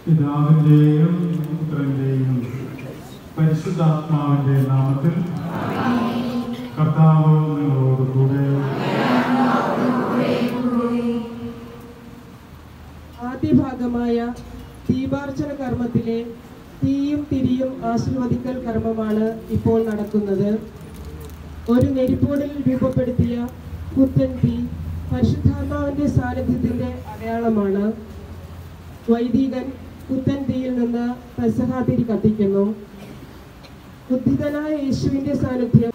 പിതാവിൻ്റെയും പുത്രൻ്റെയും പരിശുദ്ധാത്മാവിൻ്റെ നാമത്തിൽ കർത്താവ് നിങ്ങളോട് കൂടെ ആദ്യ ഭാഗമായ ദീപാർച്ചന കർമ്മത്തിലെ തീയും തിരിയും ആശീർവദിക്കൽ കർമ്മമാണ് ഇപ്പോൾ നടക്കുന്നത് ഒരു നെരിപ്പോടിൽ രൂപപ്പെടുത്തിയ പുത്തൻ തീ പരിശുദ്ധാത്മാവിന്റെ സാന്നിധ്യത്തിന്റെ അടയാളമാണ് വൈദികൻ പുത്തൻ തീയിൽ നിന്ന് പെസഹാതിരി കത്തിക്കുന്നു ബുദ്ധിതനായ യേശുവിന്റെ സാന്നിധ്യം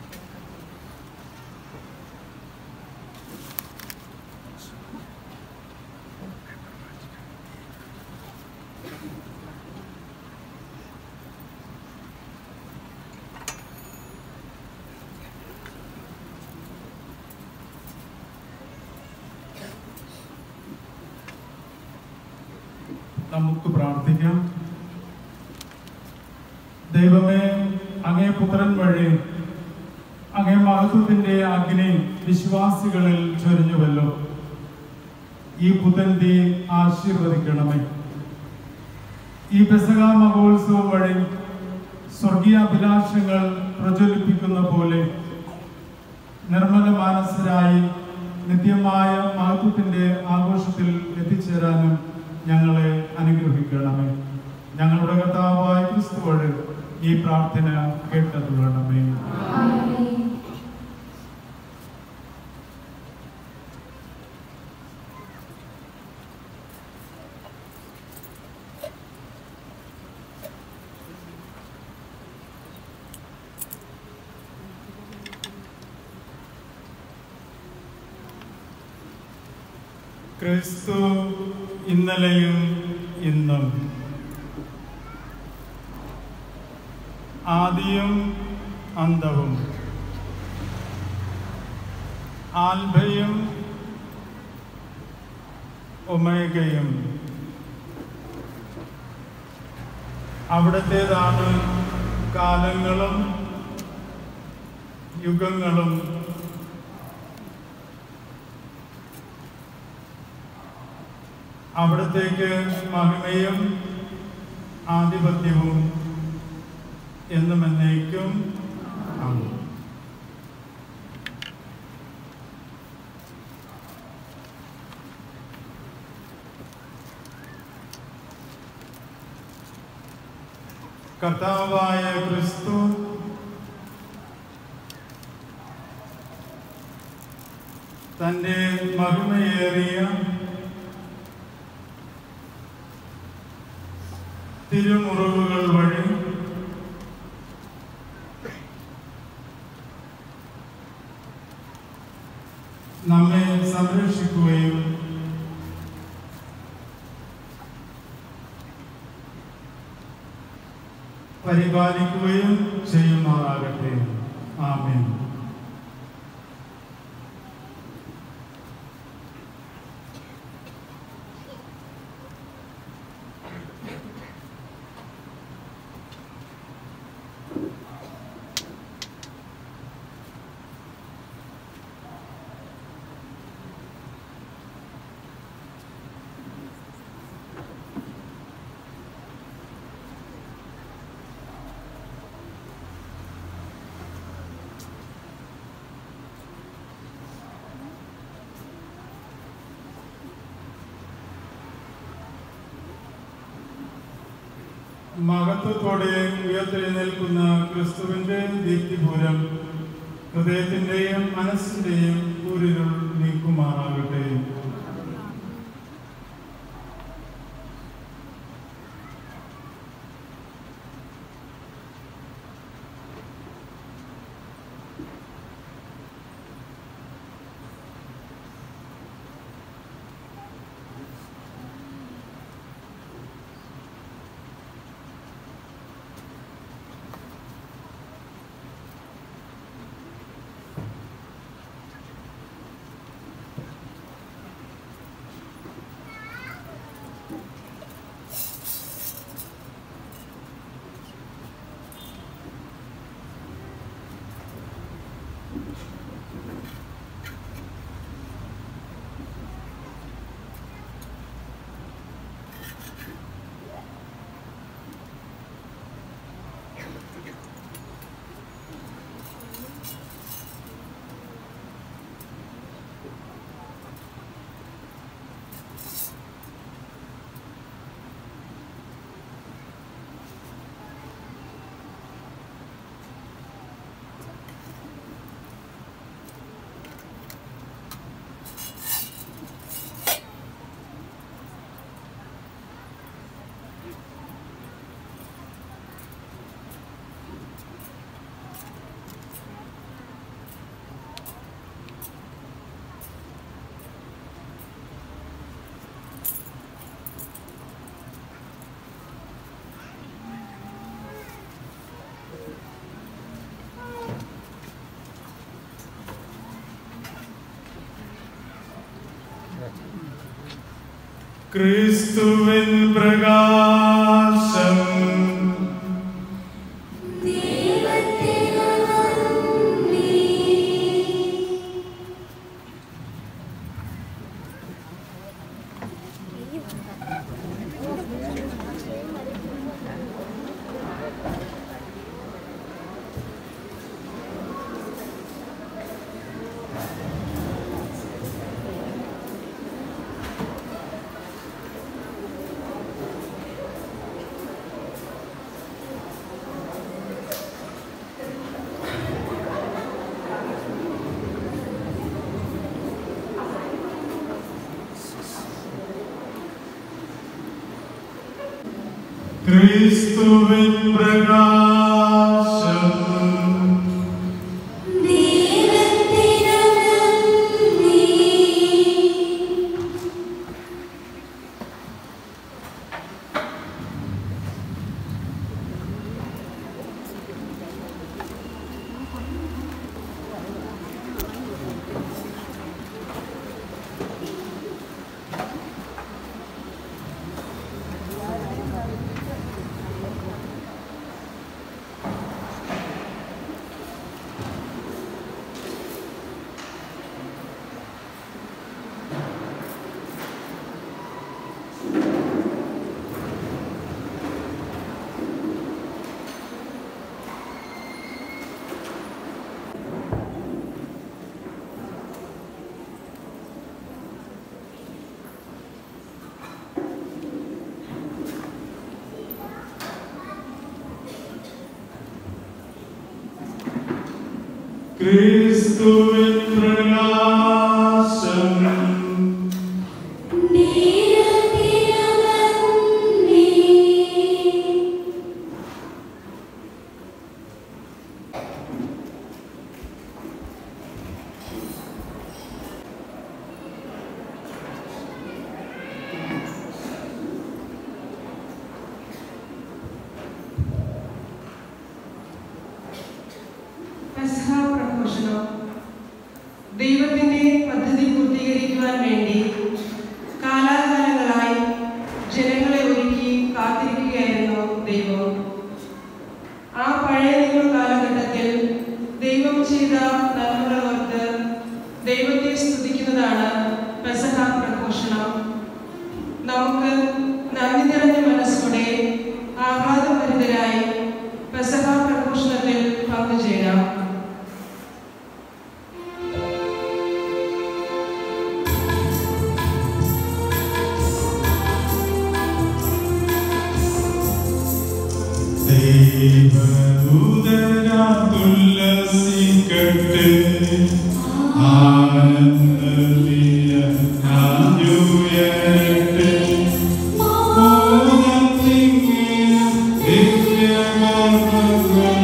നമുക്ക് പ്രാർത്ഥിക്കാം ദൈവമേ അങ്ങേ പുത്രൻ വഴി അങ്ങേ മഹത്വത്തിന്റെ അഗ്നി വിശ്വാസികളിൽ ചൊരിഞ്ഞുവല്ലോ ഈ പുത്തൻ തീ ആശീർവദിക്കണമേ ഈ പെസക മഹോത്സവം വഴി സ്വർഗീയ അഭിലാഷങ്ങൾ പ്രജ്വലിപ്പിക്കുന്ന പോലെ നിർമ്മല മാനസരായി നിത്യമായ മഹത്വത്തിന്റെ ആഘോഷത്തിൽ എത്തിച്ചേരാനും ഞങ്ങളെ അനുഗ്രഹിക്കണമേ ഞങ്ങളുടെ കർത്താവായ ക്രിസ്തു വഴി ഈ പ്രാർത്ഥന കേട്ടതുള്ളണമേ ക്രിസ്തു ഇന്നലെയും ഇന്നും ആദിയും അന്തവും ആൽബയും ഒമേഗയും അവിടത്തേതാണ് കാലങ്ങളും യുഗങ്ങളും അവിടത്തേക്ക് മഹിമയും ആധിപത്യവും എന്നും എന്നേക്കും ആണ് കർത്താവായ ക്രിസ്തു തൻ്റെ മഹിമയേറിയ തിരുമുറിവുകൾ വഴി നമ്മെ സംരക്ഷിക്കുകയും പരിപാലിക്കുകയും ചെയ്യുമാറാകട്ടെ ആമേൻ മഹത്വത്തോടെ ഉയർത്തെഴുന്നേൽക്കുന്ന ക്രിസ്തുവിന്റെ ദീപ്തിപൂരം ഹൃദയത്തിന്റെയും മനസ്സിന്റെയും ഊരിരുൾ നീക്കുമാറാകട്ടെ ക്രിസ്തുവിൻ പ്രകാശം ക്രിസ്തുവിൻ പ്രകാശം ക്രിസ്തുവിൻ പ്രകാശം പെസഹ പ്രഘോഷണം ദൈവത്തിന്റെ പദ്ധതി പൂർത്തീകരിക്കുവാൻ വേണ്ടി കാലാകാലങ്ങളായി ജനങ്ങളെ ഒരുക്കി കാത്തിരിക്കുകയായിരുന്നു ദൈവം ആ പഴയ നിയമ കാലഘട്ടത്തിൽ ദൈവം ചെയ്ത നന്മകൾ ഓർത്ത് ദൈവത്തെ സ്തുതിക്കുന്നതാണ് പെസഹ പ്രഘോഷണം നമുക്ക് നന്ദി നിറഞ്ഞ മനസ്സോടെ ആഹ്ലാദഭരിതരായി പെസഹ പ്രഘോഷണത്തിൽ പങ്കുചേരാം ദൈവദൂതരാതുല്ലസിക്കട്ടെ ആനന്ദമീയ ആഞ്ഞുയരട്ടെ മോദത്തിങ്ങിലും ദിവ്യഗർഭങ്ങൾ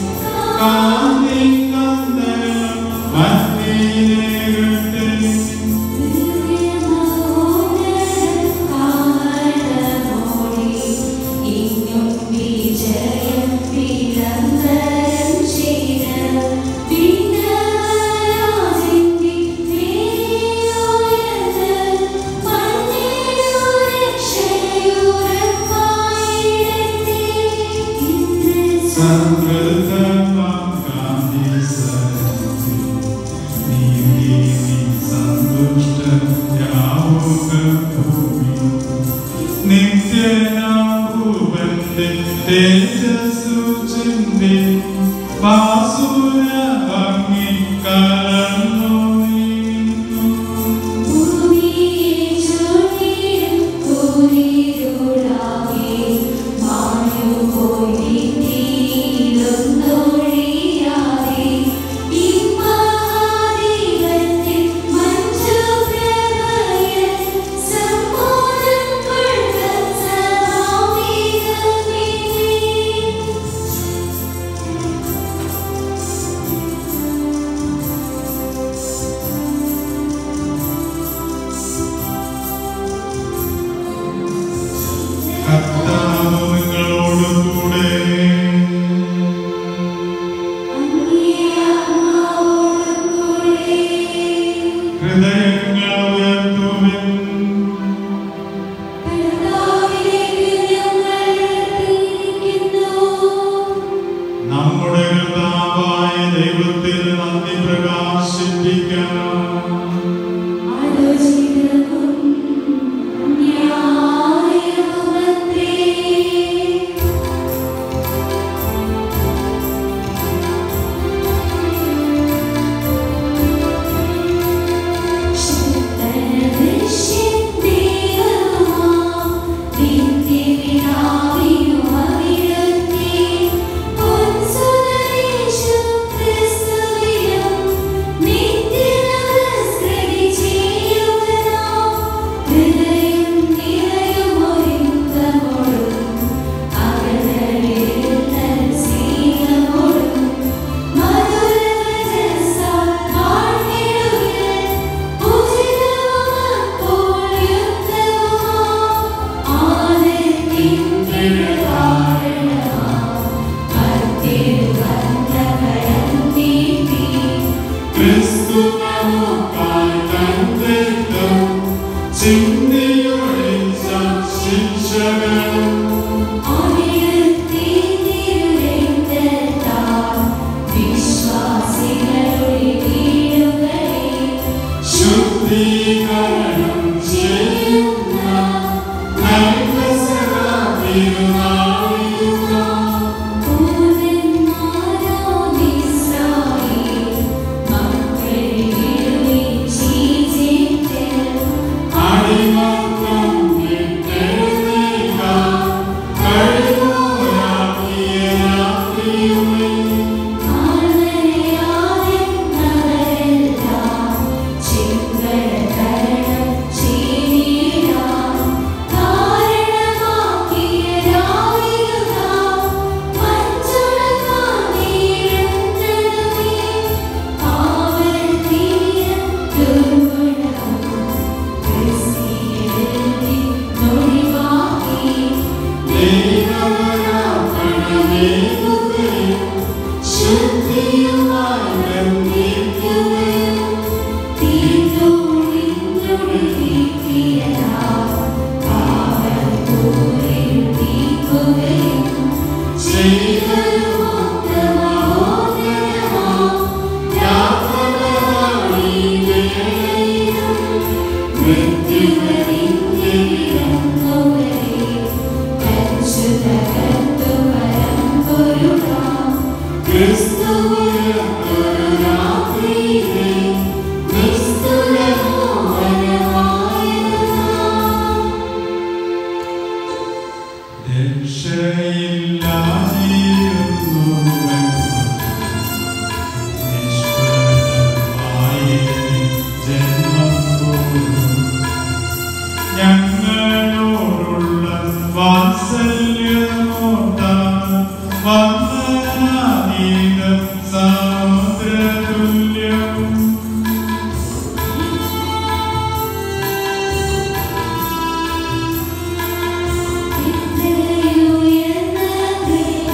കാന്തികന്ധരം മഞ്ഞിരട്ടെ സംഗതമാം കാന്തി സരസി നീതി നീ സന്തുഷ്ടയാവുക ഭൂമി നിത്യനാഭൂപന്റെ തേജസ്സു ചിന്തി പാസുര ഭംഗി കലർന്നു നീങ്ങുന്നു. കർത്താവ് നിങ്ങളോടുകൂടെ ഹൃദയങ്ങൾ ഉയർത്തുവിൻ നമ്മുടെ കർത്താവായ ദൈവത്തിന് നന്ദി പ്രകാശിപ്പിക്കണം ക്രിസ്തു നമുക്കായി തന്നിട്ടും ചിന്തയൊഴിച്ച ശിക്ഷകളും ശുദ്ധീകരണം ചെയ്യുന്ന ഞങ്ങളോടുള്ള വാത്സല്യമോട്ടാൻ വന്ദനാനീതം സമുദ്രതുല്യം ഉയർന്ന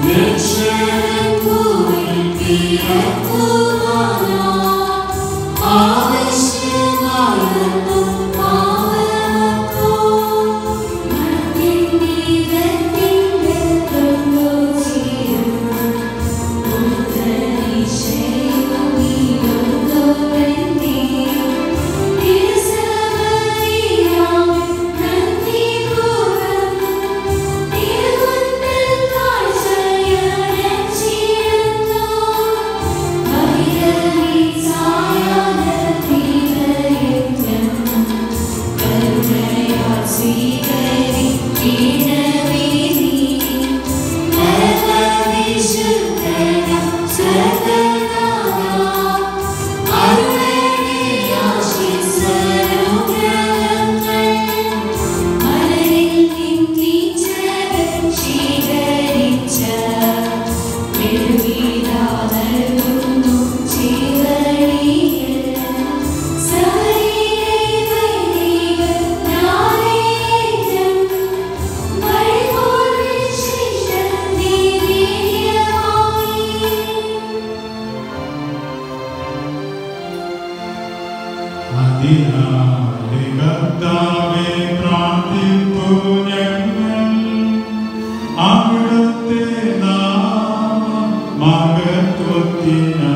അതിനാലെ കർത്താവേ പ്രാർത്ഥിപ്പൂ ഞങ്ങൾ അവിടുത്തെ നാമ മഹത്വത്തിനാ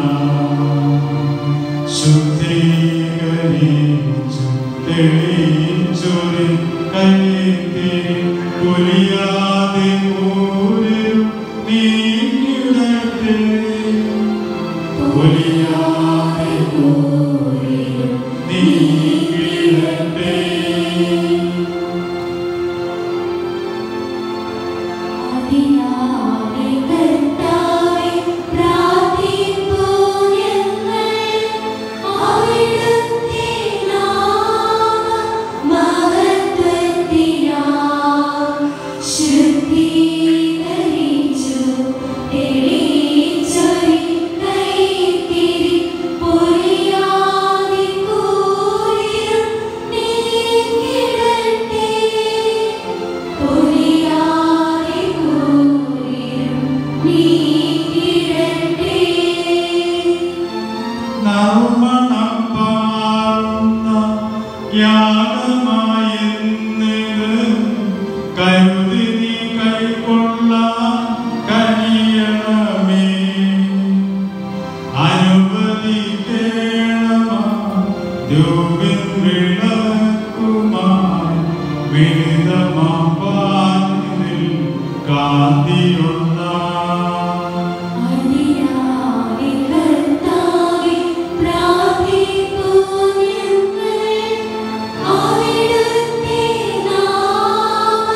ശുദ്ധീകരിച്ചു തെളിയിച്ചൊരു കൈത്തി പുലിയാതെ ഊരിൽ നീങ്ങിടട്ടെ പുലിയാതെ ഊരിൽ നീങ്ങിടട്ടെ അതിനാലെ കർത്താവേ പ്രാർത്ഥിപ്പൂ ഞങ്ങൾ അവിടുത്തെ നാമ മഹത്വത്തിനായി ശുദ്ധീകരിച്ചു തെളിയിച്ചൊരു കൈത്തിരി പൊലിയാതെ കൂരിരുൾ നീക്കിടട്ടെ പൊലിയാതെ കൂരിരുൾ നീക്കിടട്ടെ നർമ്മണം പാർന്ന യാഗമായെന്നിത് കരുതി നീ കൈക്കൊള്ളാൻ കനിയണമേ അനുവദിക്കേണമാ ദ്യോവിൻ വിളക്കുമായി വിനിതമാവാനിൽ കാന്തിയൊന്നാ അതിനാലെ കർത്താവേ പ്രാർത്ഥിപ്പൂ ഞങ്ങൾ അവിടുത്തെ നാമ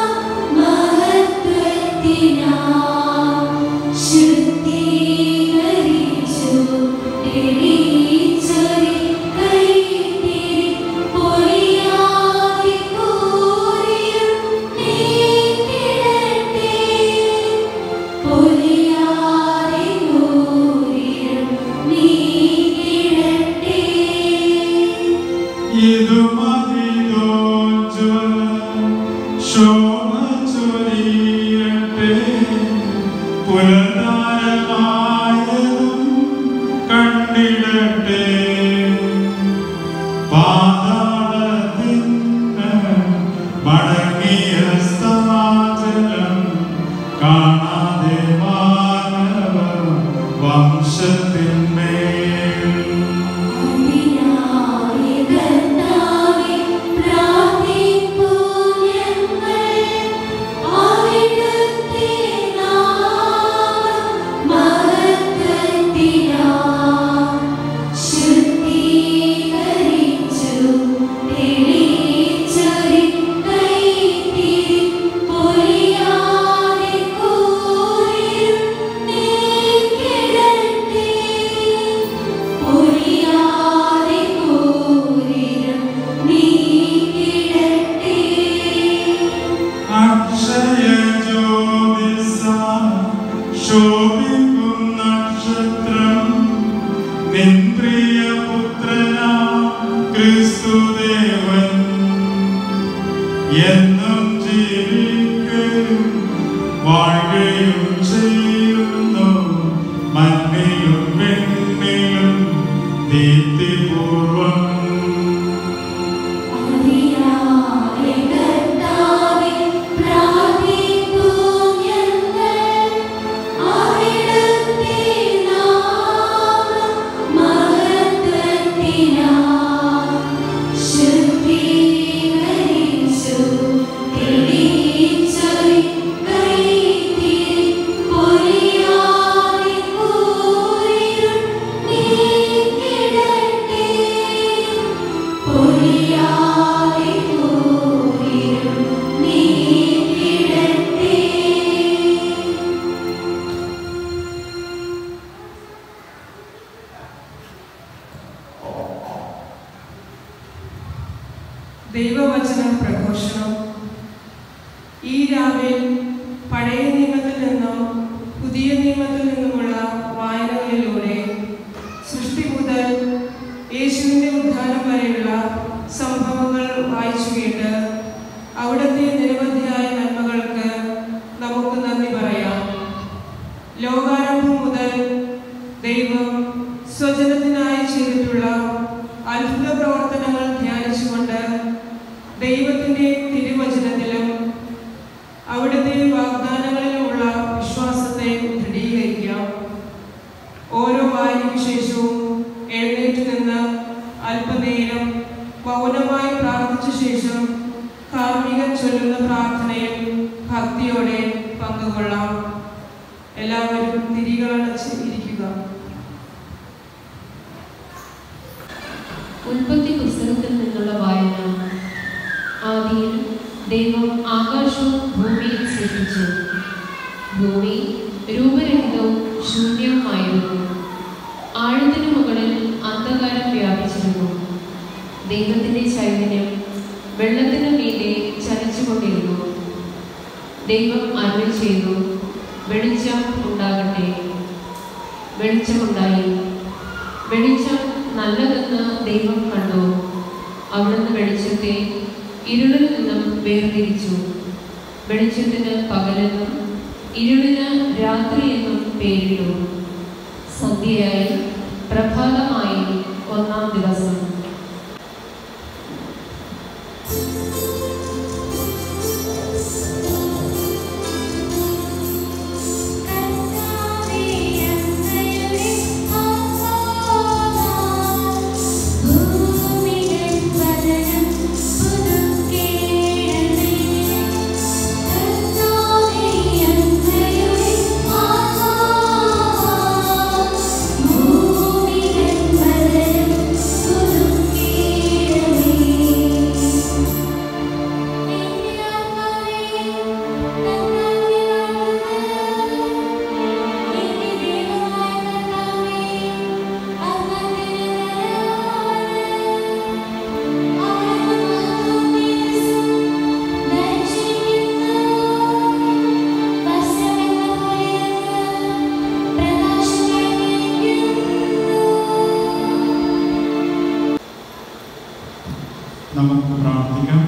മഹത്വത്തിനായി ശുദ്ധീകരിച്ചു തെളിയിച്ചൊരു കൈത്തിരി പൊലിയാതെ കൂരിരുൾ നീക്കിടട്ടെ പൊലിയാതെ കൂരിരുൾ നീക്കിടട്ടെ ശോഭ ചൊരിയട്ടെ പുനർദാനമായതും കണ്ടിടട്ടെ പാതാളത്തിന് മടങ്ങിയ സമാജലം കാണാതെ മാനവ വംശത്തിന്മേൽ അതിനാലെ കർത്താവേ പ്രാർത്ഥിപ്പൂ ഞങ്ങൾ അവിടുത്തെ നാമ മഹത്വത്തിനായി ശുദ്ധീകരിച്ചു തെളിയിച്ചൊരു കൈത്തിരി പൊലിയാതെ കൂരിരുൾ നീക്കിടട്ടെ പൊലിയാതെ കൂരിരുൾ നീക്കിടട്ടെ അക്ഷയ ജ്യോതിസ ശോഭിക്കും നക്ഷത്രം നിൻ പ്രിയ പുത്രനാ ക്രിസ്തുദേവൻ എന്നും ജീവിക്കുകയും വാഴുകയും ചെയ്യും ദൈവവചന പ്രഘോഷണം ഈ രാവിൽ പഴയ നിയമത്തിൽ നിന്നും പുതിയ നിയമത്തിൽ നിന്നുമുള്ള വായനകളിലൂടെ സൃഷ്ടി മുതൽ യേശുവിൻ്റെ ഉദ്ധാനം വരെയുള്ള സംഭവങ്ങൾ വായിച്ചു കേട്ട് അവിടുത്തെ നിരവധിയായ നന്മകൾക്ക് നമുക്ക് നന്ദി പറയാം ലോകാരംഭം മുതൽ ദൈവം സ്വജനത്തിനായി ചെയ്തിട്ടുള്ള അത്ഭുത പ്രവർത്തനങ്ങൾ ധ്യാനിച്ചുകൊണ്ട് ദൈവത്തിൻ്റെ തിരുവചനത്തിലും അവിടുത്തെ വാഗ്ദാനങ്ങളിലുമുള്ള വിശ്വാസത്തെ ദൃഢീകരിക്കാം ഓരോ വായനയ്ക്ക് ശേഷവും എഴുന്നേറ്റ് നിന്ന് അല്പനേരം മൗനമായി പ്രാർത്ഥിച്ച ശേഷം കാർമികൻ ചൊല്ലുന്ന പ്രാർത്ഥനയിൽ ഭക്തിയോടെ പങ്കുകൊള്ളാം എല്ലാവരും തിരികളടച്ച് ഇരിക്കുക ഉൽപ്പത്തി പുസ്തകത്തിൽ നിന്നുള്ള വായന ആദിയിൽ ദൈവം ആകാശവും ഭൂമിയും സൃഷ്ടിച്ചു ഭൂമി രൂപരഹിതവും ശൂന്യവുമായിരുന്നു ആഴത്തിനു മുകളിൽ അന്ധകാരം വ്യാപിച്ചിരുന്നു ദൈവത്തിന്റെ ചൈതന്യം വെള്ളത്തിന് മീതെ ചലിച്ചുകൊണ്ടിരുന്നു ദൈവം അരുൾ ചെയ്തു വെളിച്ചം ഉണ്ടാകട്ടെ വെളിച്ചമുണ്ടായി വെളിച്ചം നല്ലതെന്ന് ദൈവം കണ്ടു അവിടുന്ന് വെളിച്ചത്തെ ഇരുളിൽ നിന്നും വേർതിരിച്ചു വെളിച്ചത്തിന് പകലെന്നും ഇരുളിന് രാത്രി എന്നും പേരിട്ടു സന്ധ്യയായി പ്രഭാതമായി ഒന്നാം ദിവസം കർത്താവേ അങ്ങയുടെ ആത്മാവാ ഭൂമിയിൻ വദനം പുതുക്കേണമേ കർത്താവേ അങ്ങയുടെ ആത്മാവാ ഭൂമിയിൻ വദനം പുതുക്കേണമേ നമുക്ക് പ്രാർത്ഥിക്കാം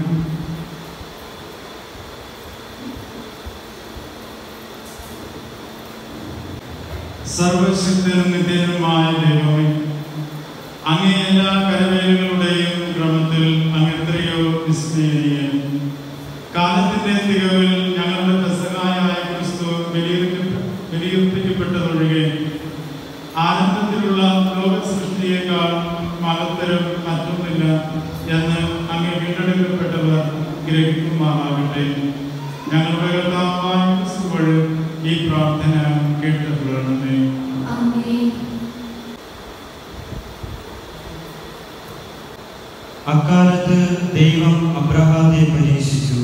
സർവശക്തനും നിത്യനുമായ ദൈവമേ അങ്ങേ എല്ലാ കരവേലുകളുടെയും ക്രമത്തിൽ അങ്ങെത്രയോ വിസ്മയനീയൻ കാലത്തിന്റെ തികവിൽ ഞങ്ങളുടെ പെസകായായ ക്രിസ്തു ബലിയർപ്പിക്ക- ബലിയർപ്പിക്കപ്പെട്ടതൊഴികെ ആനന്ദത്തിലുള്ള ലോക സൃഷ്ടിയേക്കാൾ മഹത്തരം മറ്റൊന്നില്ല എന്ന് അങ്ങ് വീണ്ടെടുക്കപ്പെട്ടവർ ഗ്രഹിക്കുമാറാകട്ടെ ഞങ്ങളുടെ കർത്താവായ ക്രിസ്തു വഴി ഈ പ്രാർത്ഥന കേട്ടുകൊള്ളണമേ ആമേൻ അക്കാലത്ത് ദൈവം അബ്രഹാത്തെ പരീക്ഷിച്ചു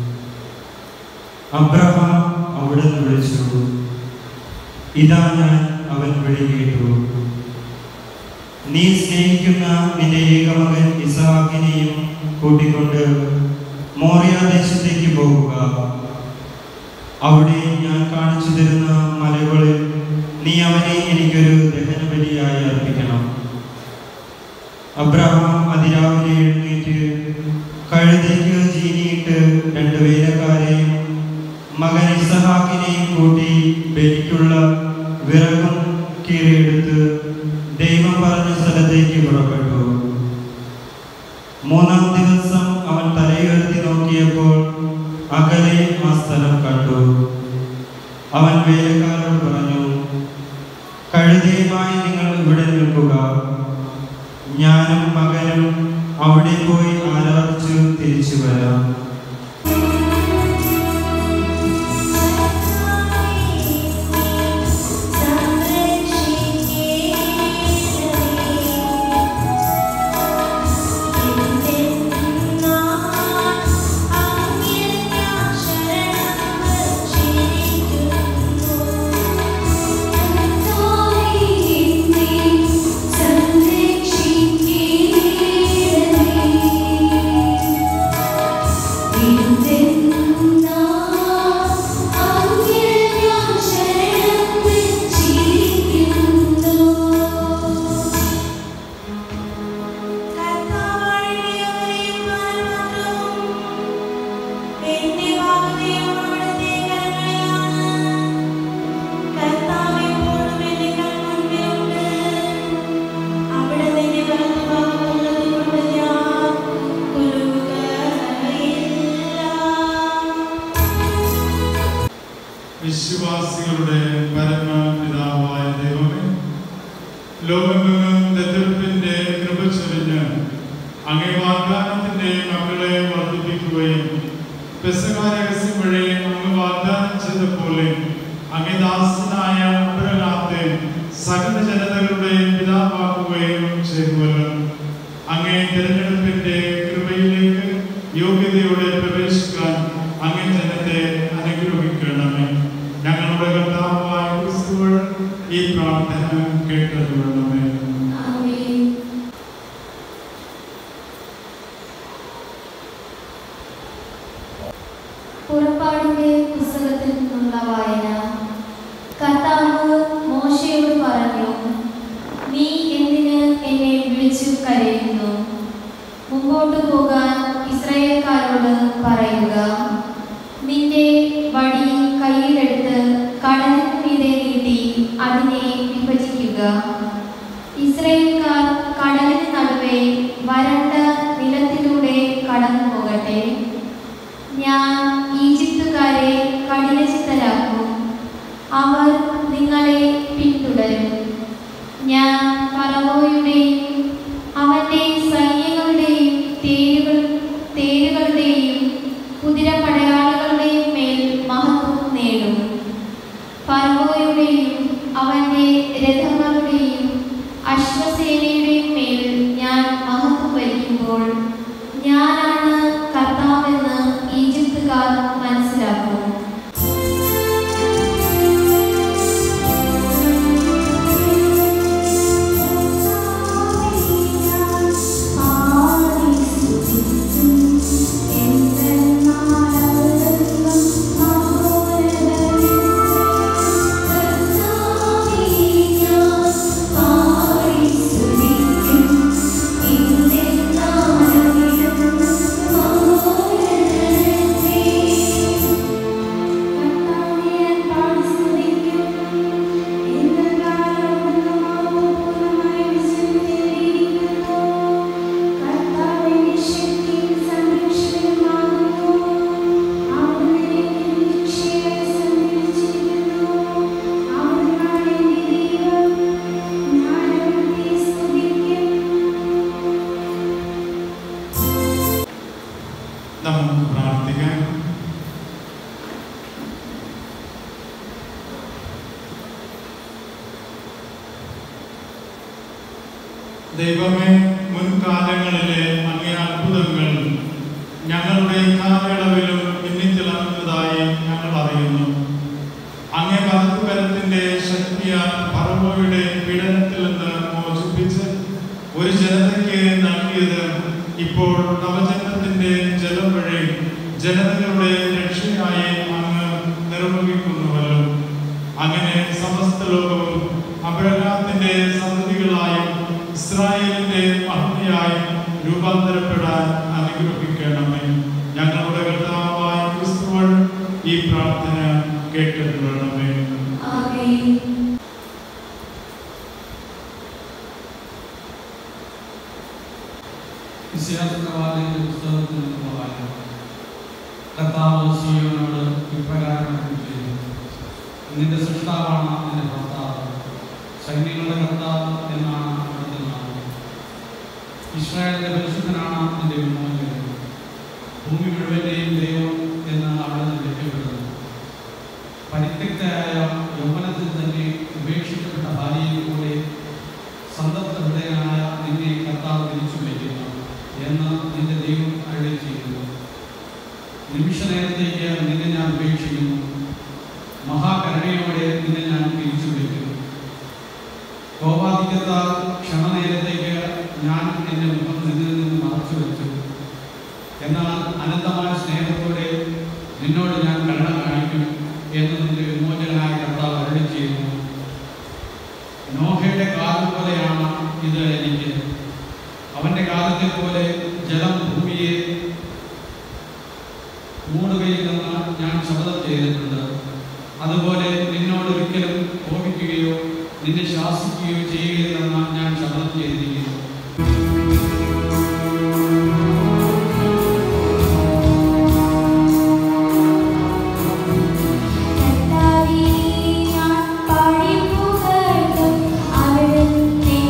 അബ്രഹാം അവിടുന്ന് വിളിച്ചു ഇതാ ഞാൻ അവൻ വിളി കേട്ടു നീ സ്നേഹിക്കുന്ന നിന്റെ ഏകമകൻ ഇസഹാക്കിനെയും കൂട്ടിക്കൊണ്ട് മോറിയാദേശത്തേക്ക് പോകുക അവിടെ ഞാൻ കാണിച്ചു തരുന്ന മലകളിൽ നീ അവനെ എനിക്കൊരു ദഹനബലിയായി അർപ്പിക്കണം അബ്രഹാം അതിരാവിലെ എഴുന്നേറ്റ് കഴുതയ്ക്ക് ജീനിയിട്ട് രണ്ട് വേലക്കാരെയും മകൻ ഇസഹാക്കിനെയും കൂട്ടി ബലിക്കുള്ള വിറകും കീറിയെടുത്ത് ദൈവം പറഞ്ഞ സ്ഥലത്തേക്ക് പുറപ്പെട്ടു മൂന്നാം ദിവസം അവൻ തലയുയർത്തി നോക്കിയപ്പോൾ അകലെ ആ സ്ഥലം കണ്ടു അവൻ വേലക്കാരോട് പറഞ്ഞു കഴുതയുമായി നിങ്ങൾ ഇവിടെ നിൽക്കുക ഞാനും മകനും അവിടെ പോയി ആരാധിച്ചു തിരിച്ചു വരാം സംരക്ഷിക്കേ ലോകമെങ്ങും ദത്തെടുപ്പിന്റെ കൃപ ചൊരിഞ്ഞ് അങ്ങേ വാഗ്ദാനത്തിന്റെ മക്കളെ വർദ്ധിപ്പിക്കുകയും പെസക രഹസ്യം വഴി അങ്ങ് വാഗ്ദാനം ചെയ്ത പോലെ അങ്ങേ ദാസനായ അബ്രഹാത്തെ സകല ജനതകളുടെയും പിതാവാക്കുകയും ചെയ്തുവല്ലോ അങ്ങേ തിരഞ്ഞെടുപ്പിന്റെ കൃപയിലേക്ക് യോഗ്യതയോടെ പ്രവേശിക്കാൻ അങ്ങേ ജനത്തെ അനുഗ്രഹിക്കണമേ ഞങ്ങളുടെ കർത്താവായ ക്രിസ്തുവൾ ഈ പ്രാർത്ഥന കേട്ടതുകൊള്ളമേ ആമേൻ പുറപ്പാടിന്റെ പുസ്തകത്തിൽ നിന്നുള്ള വായന കർത്താവ് മോശയോട് പറഞ്ഞു നീ എന്തിന് എന്നെ വിളിച്ചു കരയുന്നു മുമ്പോട്ട് പോകാൻ ഇസ്രായേൽക്കാരോട് പറയുക നിന്റെ വടി കയ്യിലെടുത്ത് കടലിന് മീതെ നീട്ടി അതിനെ വിഭജിക്കുക ഇസ്രായേൽക്കാർ കടലിന് നടുവേ വരണ്ട നിലത്തിലൂടെ കടന്നു പോകട്ടെ ഞാൻ ഈജിപ്തുകാരെ കഠിനചിത്തരാക്കും അവർ നിങ്ങളെ പിന്തുടരും ഞാൻ ഫറവോയുടെയും അവന്റെ സൈന്യങ്ങളുടെയും തേരുകൾ തേരുകളുടെയും കുതിരപ്പടയാളികളുടെയും മേൽ മഹത്വം നേടും ഫറവോയുടെയും അവന്റെ രഥങ്ങളുടെയും അശ്വസേനയുടെയും മേൽ ഞാൻ മഹത്വം വഹിക്കുമ്പോൾ ഞാനാണ് കർത്താവെന്ന് ഈജിപ്തുകാർ മനസ്സിലാക്കും നമുക്ക് പ്രാർത്ഥിക്കാം ദൈവമേ മുൻകാലങ്ങളിലെ അങ്ങേ അത്ഭുതങ്ങൾ ഞങ്ങളുടെ കാലയളവിലും പിന്നിത്തിളങ്ങുന്നതായി ഞങ്ങൾ അറിയുന്നു അങ്ങേ വലത്തുകരത്തിന്റെ ശക്തിയാൽ പറവോയുടെ പീഡനത്തിൽ നിന്ന് മോചിപ്പിച്ച് ഒരു ജനതയ്ക്ക് നൽകിയത് ഇപ്പോൾ നവജന്മത്തിന്റെ ജലം വഴി ജനതകളുടെ രക്ഷയായി അങ്ങ് നിർവഹിക്കുന്നുവല്ലോ അങ്ങനെ സമസ്ത ലോകവും അബ്രഹാത്തിന്റെ സന്തതികളായും ഇസ്രായേലിന്റെ മഹതിയായും രൂപാന്തരപ്പെടാൻ അനുഗ്രഹിക്കണമേ ഞങ്ങളുടെ കർത്താവായ ക്രിസ്തുവൾ ഈ പ്രാർത്ഥന കേട്ടിട്ടുള്ളണമേ ആമേൻ വിശ്വാസപ്രവാചകന്റെ പുസ്തകത്തിൽ നിന്നുള്ള വായന കർത്താവ് സിയോനോട് ഇപ്രകാരം അരുളി ചെയ്തു നിന്റെ സൃഷ്ടാവാണ് നിന്റെ ഭർത്താവ് സൈന്യങ്ങളുടെ കർത്താവ് എന്നാണ് അവിടുത്തെ നാമം ഇസ്രായേലിന്റെ പരിശുദ്ധനാണ് നിന്റെ വിമോചകൻ ഭൂമി മുഴുവന്റെയും ദൈവം എന്ന് അവിടുന്ന് വിളിക്കപ്പെടുന്നു പരിത്യക്തയായ യൗവനത്തിൽ തന്നെ ഉപേക്ഷിക്കപ്പെട്ട ഭാര്യയെ പോലെ സന്തപ്ത ഹൃദയനായ നിന്നെ കർത്താവ് തിരിച്ചു വയ്ക്കുന്നു എന്ന് നിന്റെ ദൈവം അരുളി ചെയ്യുന്നു നിമിഷ നേരത്തേക്ക് നിന്നെ ഞാൻ ഉപേക്ഷിക്കുന്നു മഹാകരുണയോടെ നിന്നെ ഞാൻ തിരിച്ചു വയ്ക്കുന്നു കോപാധിക്യത്താൽ ക്ഷണനേരത്തേക്ക് ഞാൻ എൻ്റെ മുഖം നിന്നിൽ നിന്ന് മറച്ചു വെച്ചു എന്നാൽ അനന്തമായ സ്നേഹത്തോടെ നിന്നോട് ഞാൻ കരുണ കാണിക്കും എന്ന് നിന്റെ വിമോചകനായ കർത്താവ് അരുളി ചെയ്യുന്നു നോഹയുടെ കാലം പോലെയാണ് ഇത് എനിക്ക് അവന്റെ കാലത്തെ പോലെ ജലം ഭൂമിയെ മൂടുകയില്ലെന്ന് ഞാൻ ശപഥം ചെയ്തിട്ടുണ്ട് അതുപോലെ നിന്നോട് ഒരിക്കലും കോപിക്കുകയോ നിന്നെ ശാസിക്കുകയോ ചെയ്യുകയില്ലെന്ന് ഞാൻ ശപഥം ചെയ്തിരിക്കുന്നു കർത്താവേ ഞാൻ പാടി പുകഴ്ത്തും അവിടുത്തെ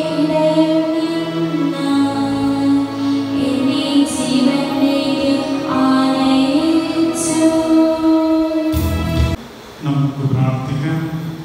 ഇടയിൽ നിന്ന് എന്നെ ജീവനിലേക്ക് ആനയിച്ചു നമുക്ക് പ്രാർത്ഥിക്കാം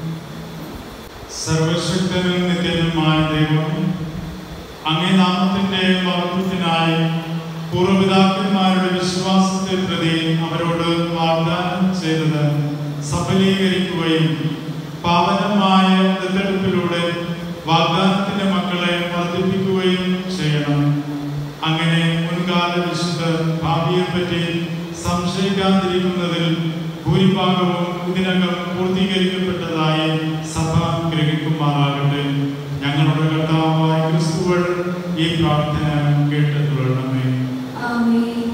സർവശക്തനും നിത്യനുമായ ദൈവം അങ്ങേ നാമത്തിന്റെ മഹത്വത്തിനായി പൂർവ്വപിതാക്കന്മാരുടെ വിശ്വാസത്തെ പ്രതി അവരോട് വാഗ്ദാനം ചെയ്തത് സഫലീകരിക്കുകയും പാവനമായ ദത്തെടുപ്പിലൂടെ വാഗ്ദാനത്തിന്റെ മക്കളെ വർദ്ധിപ്പിക്കുകയും ചെയ്യണം അങ്ങനെ മുൻകാല വിശുദ്ധർ ഭാവിയെപ്പറ്റി സംശയിക്കാതിരിക്കുന്നതിൽ ഭൂരിഭാഗവും ഇതിനകം പൂർത്തീകരിക്കപ്പെട്ടതായി സഭ ഗ്രഹിക്കുമാറാകട്ടെ ഞങ്ങളുടെ കർത്താവായ ക്രിസ്തുവൾ ഈ പ്രാർത്ഥന കേട്ടിട്ടുള്ളണമേ ആമേൻ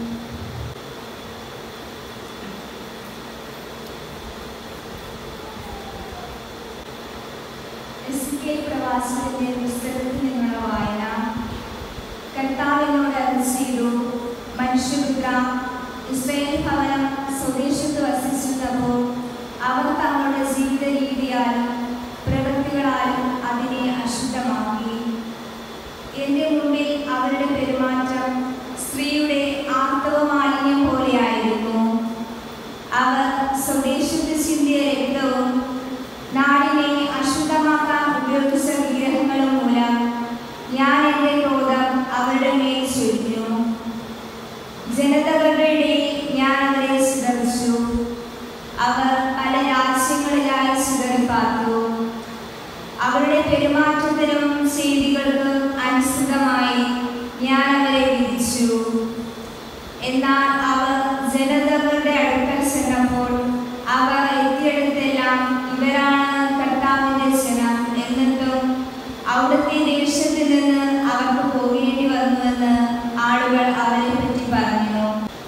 എസ്കേൽ പ്രവാസത്തിന്റെ പുസ്തകത്തിൽ നിന്നുള്ള വായന കർത്താവിനോട് അരുളി ചെയ്തു മനുഷ്യപുത്ര ഇസ്രയേൽ ഭവനം സ്വദേശത്ത് വസിച്ചിരുന്നപ്പോൾ അവർ തങ്ങളുടെ ജീവിത രീതിയാലും പ്രവൃത്തികളാലും അതിനെ അശുദ്ധമാക്കി എന്റെ മുമ്പിൽ അവരുടെ പെരുമാറ്റം സ്ത്രീയുടെ ആർത്തവ മാലിന്യം പോലെയായിരുന്നു അവർ സ്വദേശത്ത് ചിന്തിയ രക്തവും നാടിനെ അശുദ്ധമാക്കാൻ ഉപയോഗിച്ച വിഗ്രഹങ്ങളും മൂലം ഞാൻ എൻ്റെ ക്രോധം അവരുടെ മേൽ ചൊരിഞ്ഞു ജനതകളുടെ ഇടയിൽ ഞാൻ അവരെ ചിതറിച്ചു അവർ പല രാജ്യങ്ങളിലായി ചിതറിപ്പാർത്തു അവരുടെ പെരുമാറ്റത്തിനും ചെയ്തികൾക്കും അനുസൃതമായി ഞാൻ അവരെ വിധിച്ചു എന്നാൽ അവർ ജനതകളുടെ അടുക്കൽ ചെന്നപ്പോൾ അവർ എത്തിയെടുത്തെല്ലാം ഇവരാണ് കർത്താവിന്റെ ജനം എന്നിട്ടും അവിടുത്തെ ദേശത്തിൽ നിന്ന് അവർക്ക് പോകേണ്ടി വന്നുവെന്ന് ആളുകൾ അവരെ പറ്റി പറഞ്ഞു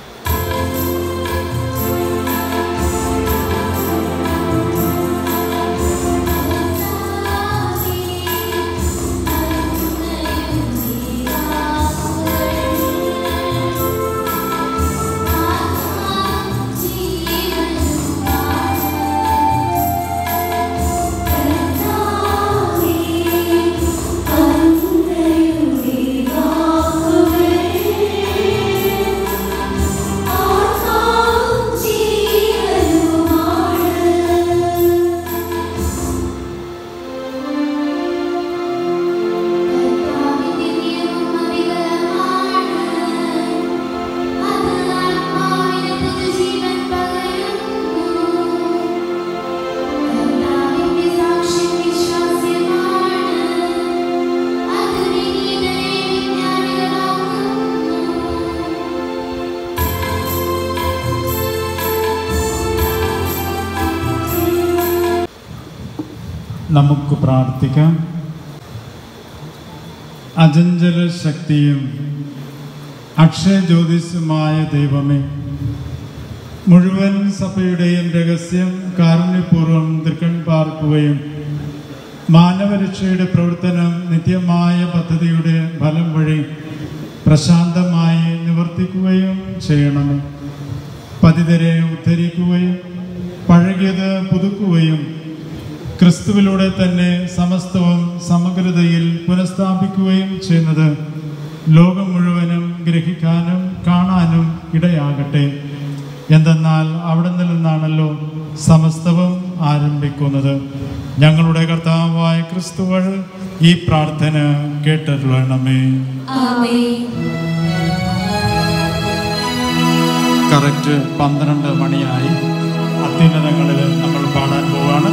കർത്താവിന്റെ നിയമം അവികലമാണ് അത് ആത്മാവിന് പുതുജീവൻ പകരുന്നു കർത്താവിന്റെ സാക്ഷ്യം വിശ്വാസ്യമാണ് അത് വിനീതരെ വിജ്ഞാനികളാക്കുന്നു നമുക്ക് പ്രാർത്ഥിക്കാം അജഞ്ചല ശക്തിയും അക്ഷയ ജ്യോതിസുമായ ദൈവമേ മുഴുവൻ സഭയുടെയും രഹസ്യം കാരുണ്യപൂർവ്വം തൃക്കൺ പാർക്കുകയും മാനവരക്ഷയുടെ പ്രവർത്തനം നിത്യമായ പദ്ധതിയുടെ ഫലം വഴി പ്രശാന്തമായി നിവർത്തിക്കുകയും ചെയ്യണമേ പതിതരെ ഉദ്ധരിക്കുകയും പഴകിയത് പുതുക്കുകയും ക്രിസ്തുവിലൂടെ തന്നെ സമസ്തവും സമഗ്രതയിൽ പുനഃസ്ഥാപിക്കുകയും ചെയ്യുന്നത് ലോകം മുഴുവനും ഗ്രഹിക്കാനും കാണാനും ഇടയാകട്ടെ എന്തെന്നാൽ അവിടെ നിന്നാണല്ലോ സമസ്തവും ആരംഭിക്കുന്നത് ഞങ്ങളുടെ കർത്താവായ ക്രിസ്തുവൾ ഈ പ്രാർത്ഥന കേട്ടരുളണമേ ആമേൻ കറക്റ്റ് പന്ത്രണ്ട് മണിയായി അത്യുന്നതങ്ങളിൽ നമ്മൾ പാടാൻ പോവാണ്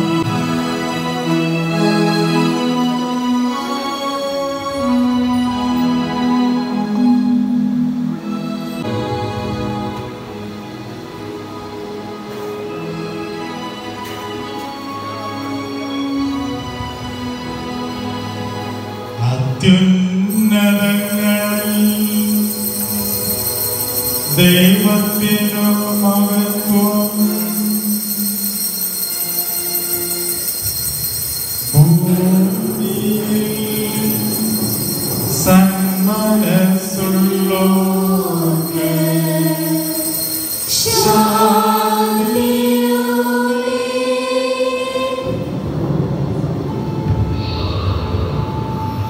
അത്യുന്നതങ്ങളിൽ ദൈവത്തിനു മഹത്വം ഭൂമിയിൽ സന്മനസ്സുള്ളോർക്ക് ശാന്തിയോടെ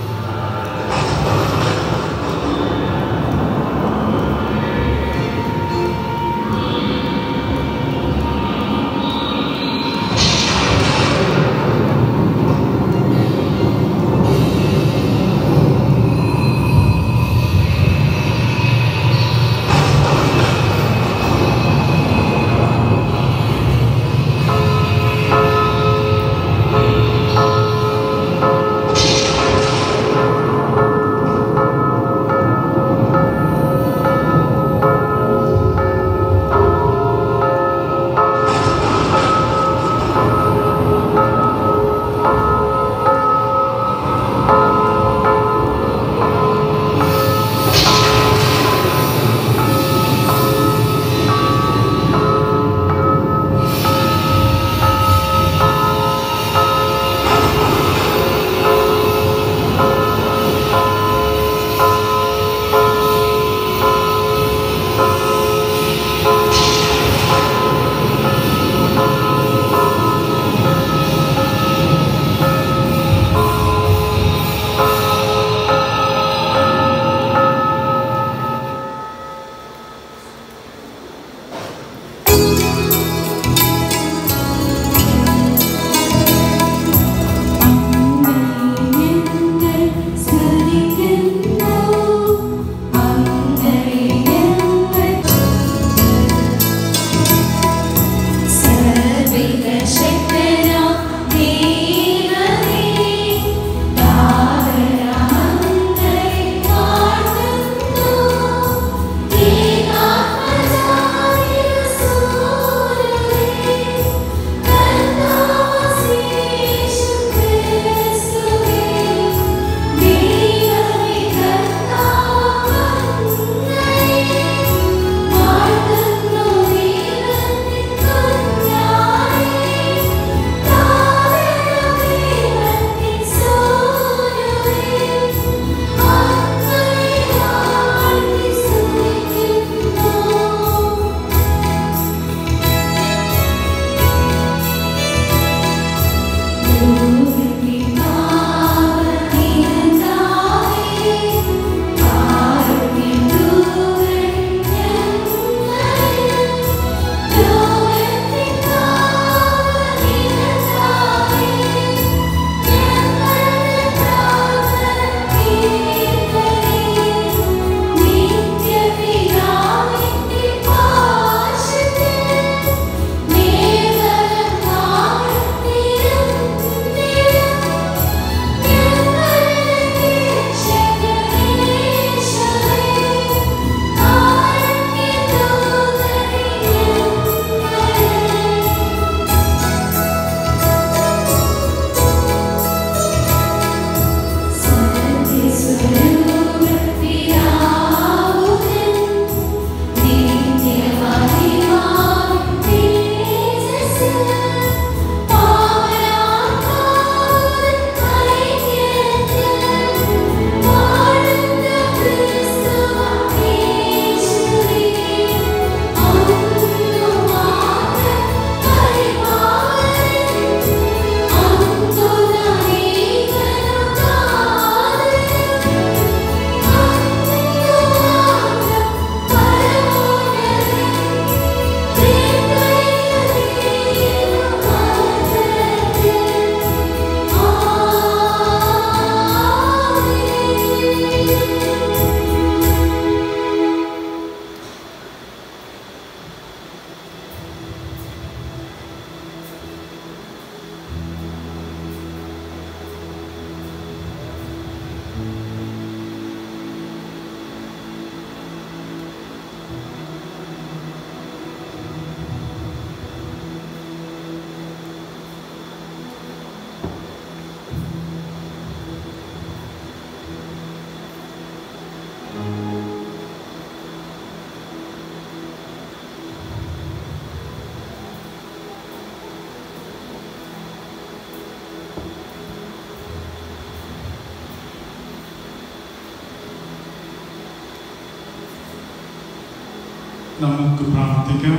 നമുക്ക് പ്രാർത്ഥിക്കാം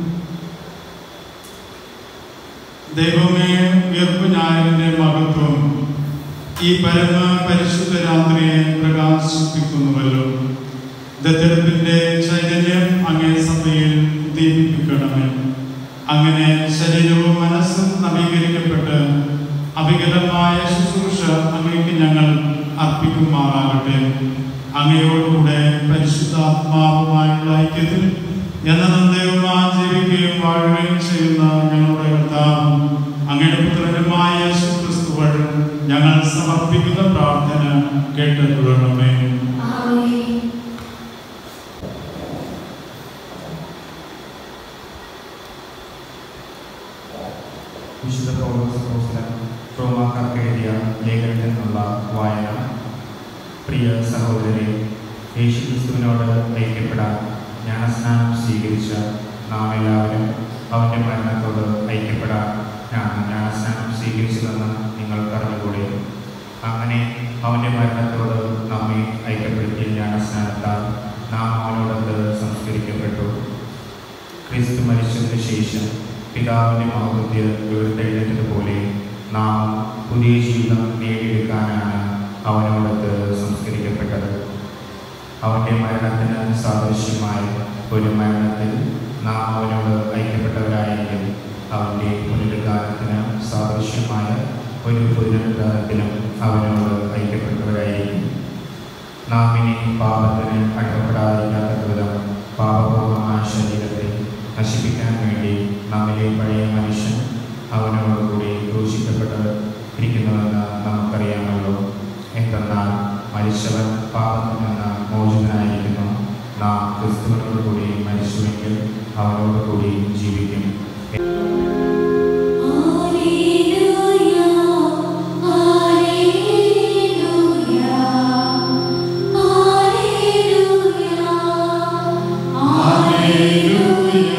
ദൈവമേ ഉയർപ്പ് ഞായറിന്റെ മഹത്വം ഈ പരമ പരിശുദ്ധ രാത്രിയെ പ്രകാശിപ്പിക്കുന്നുവല്ലോ ദത്തെടുപ്പിന്റെ ചൈതന്യം അങ്ങേ സഭയിൽ ദീപിപ്പിക്കണമേ അങ്ങനെ ശരീരവും മനസ്സും നവീകരിക്കപ്പെട്ട് അവികലമായ ശുശ്രൂഷ അങ്ങേക്ക് ഞങ്ങൾ അർപ്പിക്കുമാറാകട്ടെ അങ്ങയോടുകൂടെ പരിശുദ്ധാത്മാവുമായുള്ള ഐക്യത്തിൽ എന്നതും ദൈവമായി ജീവിക്കുകയും വാഴുകയും ചെയ്യുന്ന ഞങ്ങളുടെ കർത്താവും അങ്ങയുടെ പുത്രനുമായ യേശുക്രിസ്തു വഴി ഞങ്ങൾ സമർപ്പിക്കുന്ന പ്രാർത്ഥന കേട്ടിട്ടുള്ളണമേ ആമേൻ വിശുദ്ധ പൗലോസ് അപ്പോസ്തലൻ റോമാക്കാർക്ക് എഴുതിയ ലേഖനത്തിൽ നിന്നുള്ള വായന പ്രിയ സഹോദരരെ യേശുക്രിസ്തുവിനോട് ഐക്യപ്പെടാൻ ജ്ഞാനസ്നാനം സ്വീകരിച്ച നാം എല്ലാവരും അവൻ്റെ മരണത്തോട് ഐക്യപ്പെടാൻ ഞാൻ ജ്ഞാനസ്നാനം സ്വീകരിച്ചതെന്ന് നിങ്ങൾ പറഞ്ഞുകൂടെ അങ്ങനെ അവൻ്റെ മരണത്തോട് നമ്മെ ഐക്യപ്പെടുത്തിയ ജ്ഞാനസ്നാനത്താൽ നാം അവനോടൊത്ത് സംസ്കരിക്കപ്പെട്ടു ക്രിസ്തു മരിച്ചതിന് ശേഷം പിതാവിൻ്റെ മഹത്വത്തിൽ ഉയർത്തെഴുന്നേറ്റതുപോലെ നാം പുതിയ ജീവിതം നേടിയെടുക്കാനാണ് അവനോടൊത്ത് സംസ്കരിക്കപ്പെട്ടത് അവൻ്റെ മരണത്തിന് സാദൃശ്യമായ ഒരു മരണത്തിൽ നാം അവനോട് ഐക്യപ്പെട്ടവരായെങ്കിൽ അവൻ്റെ പുനരുദ്ധാനത്തിന് സാദൃശ്യമായ ഒരു പുനരുദ്ധാനത്തിലും അവനോട് ഐക്യപ്പെട്ടവരായിരിക്കും നാം ഇനി പാപത്തിന് അകപ്പെടാതിരിക്കാത്ത വിധം പാപപൂർവമായ ശരീരത്തെ നശിപ്പിക്കാൻ വേണ്ടി നമ്മിലെ പഴയ മനുഷ്യൻ അവനോടുകൂടി ക്രൂശിക്കപ്പെട്ട് ഇരിക്കുന്നുവെന്ന് നമുക്കറിയാമല്ലോ എന്തെന്നാൽ മരിച്ചവൻ പാപത്തിൽ നിന്ന് മോചിതനായിരിക്കുന്നു നാം ക്രിസ്തുവിനോടുകൂടി മരിച്ചുവെങ്കിൽ അവനോടുകൂടി ജീവിക്കും ഹല്ലേലൂയ ഹല്ലേലൂയ ഹല്ലേലൂയ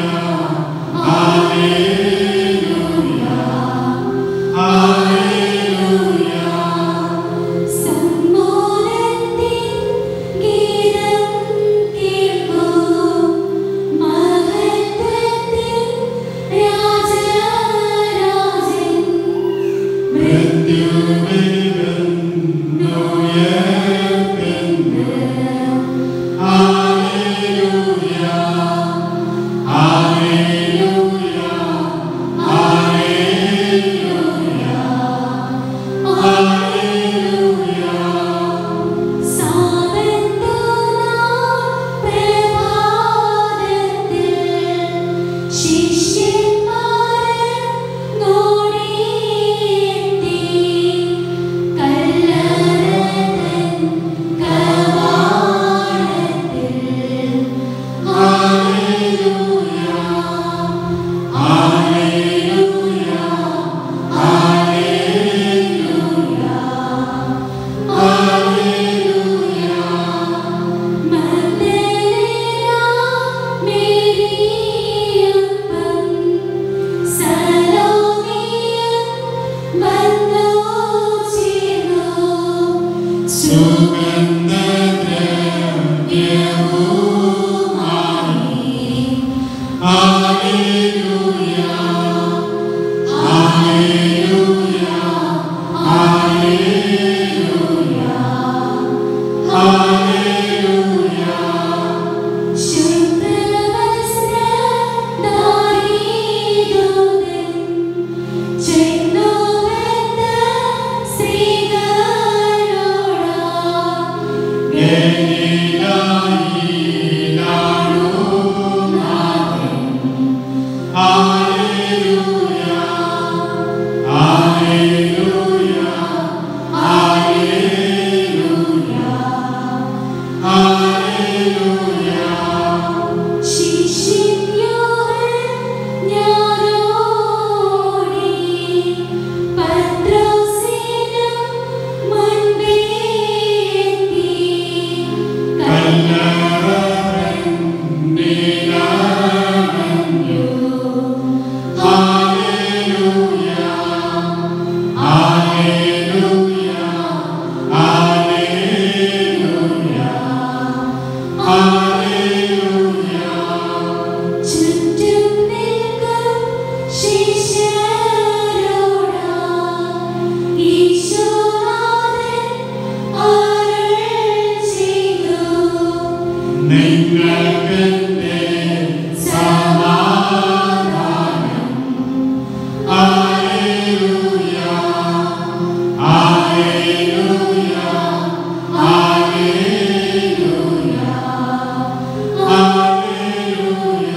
സമ്മോദത്തിൻ ഗീതം കേൾക്കൂ മഹത്വത്തിൻ രാജരാജൻ ും നിങ്ങൾക്കെന്റെ സമാധാനം ഹല്ലേലൂയ ഹല്ലേലൂയ ഹല്ലേലൂയ ഹല്ലേലൂയ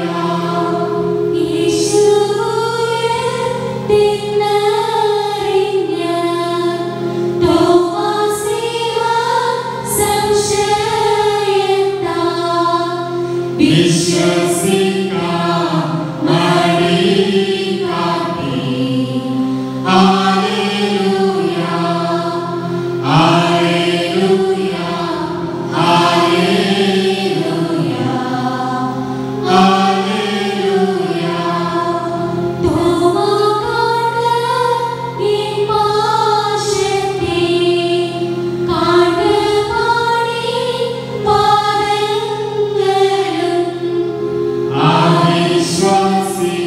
ഈശോയെ തിന്നറിഞ്ഞ തോമാസിഹ സംശയത്താ വിശ്വസിക്കാം മടി കാട്ടി ഹല്ലേലൂയ ഹല്ലേലൂയ ഹല്ലേലൂയ ഹല്ലേലൂയ തോമാകാണ്ട ഈ പാശത്തെ കാണ്ടുപാടി പാദങ്ങളും അവിശ്വാസി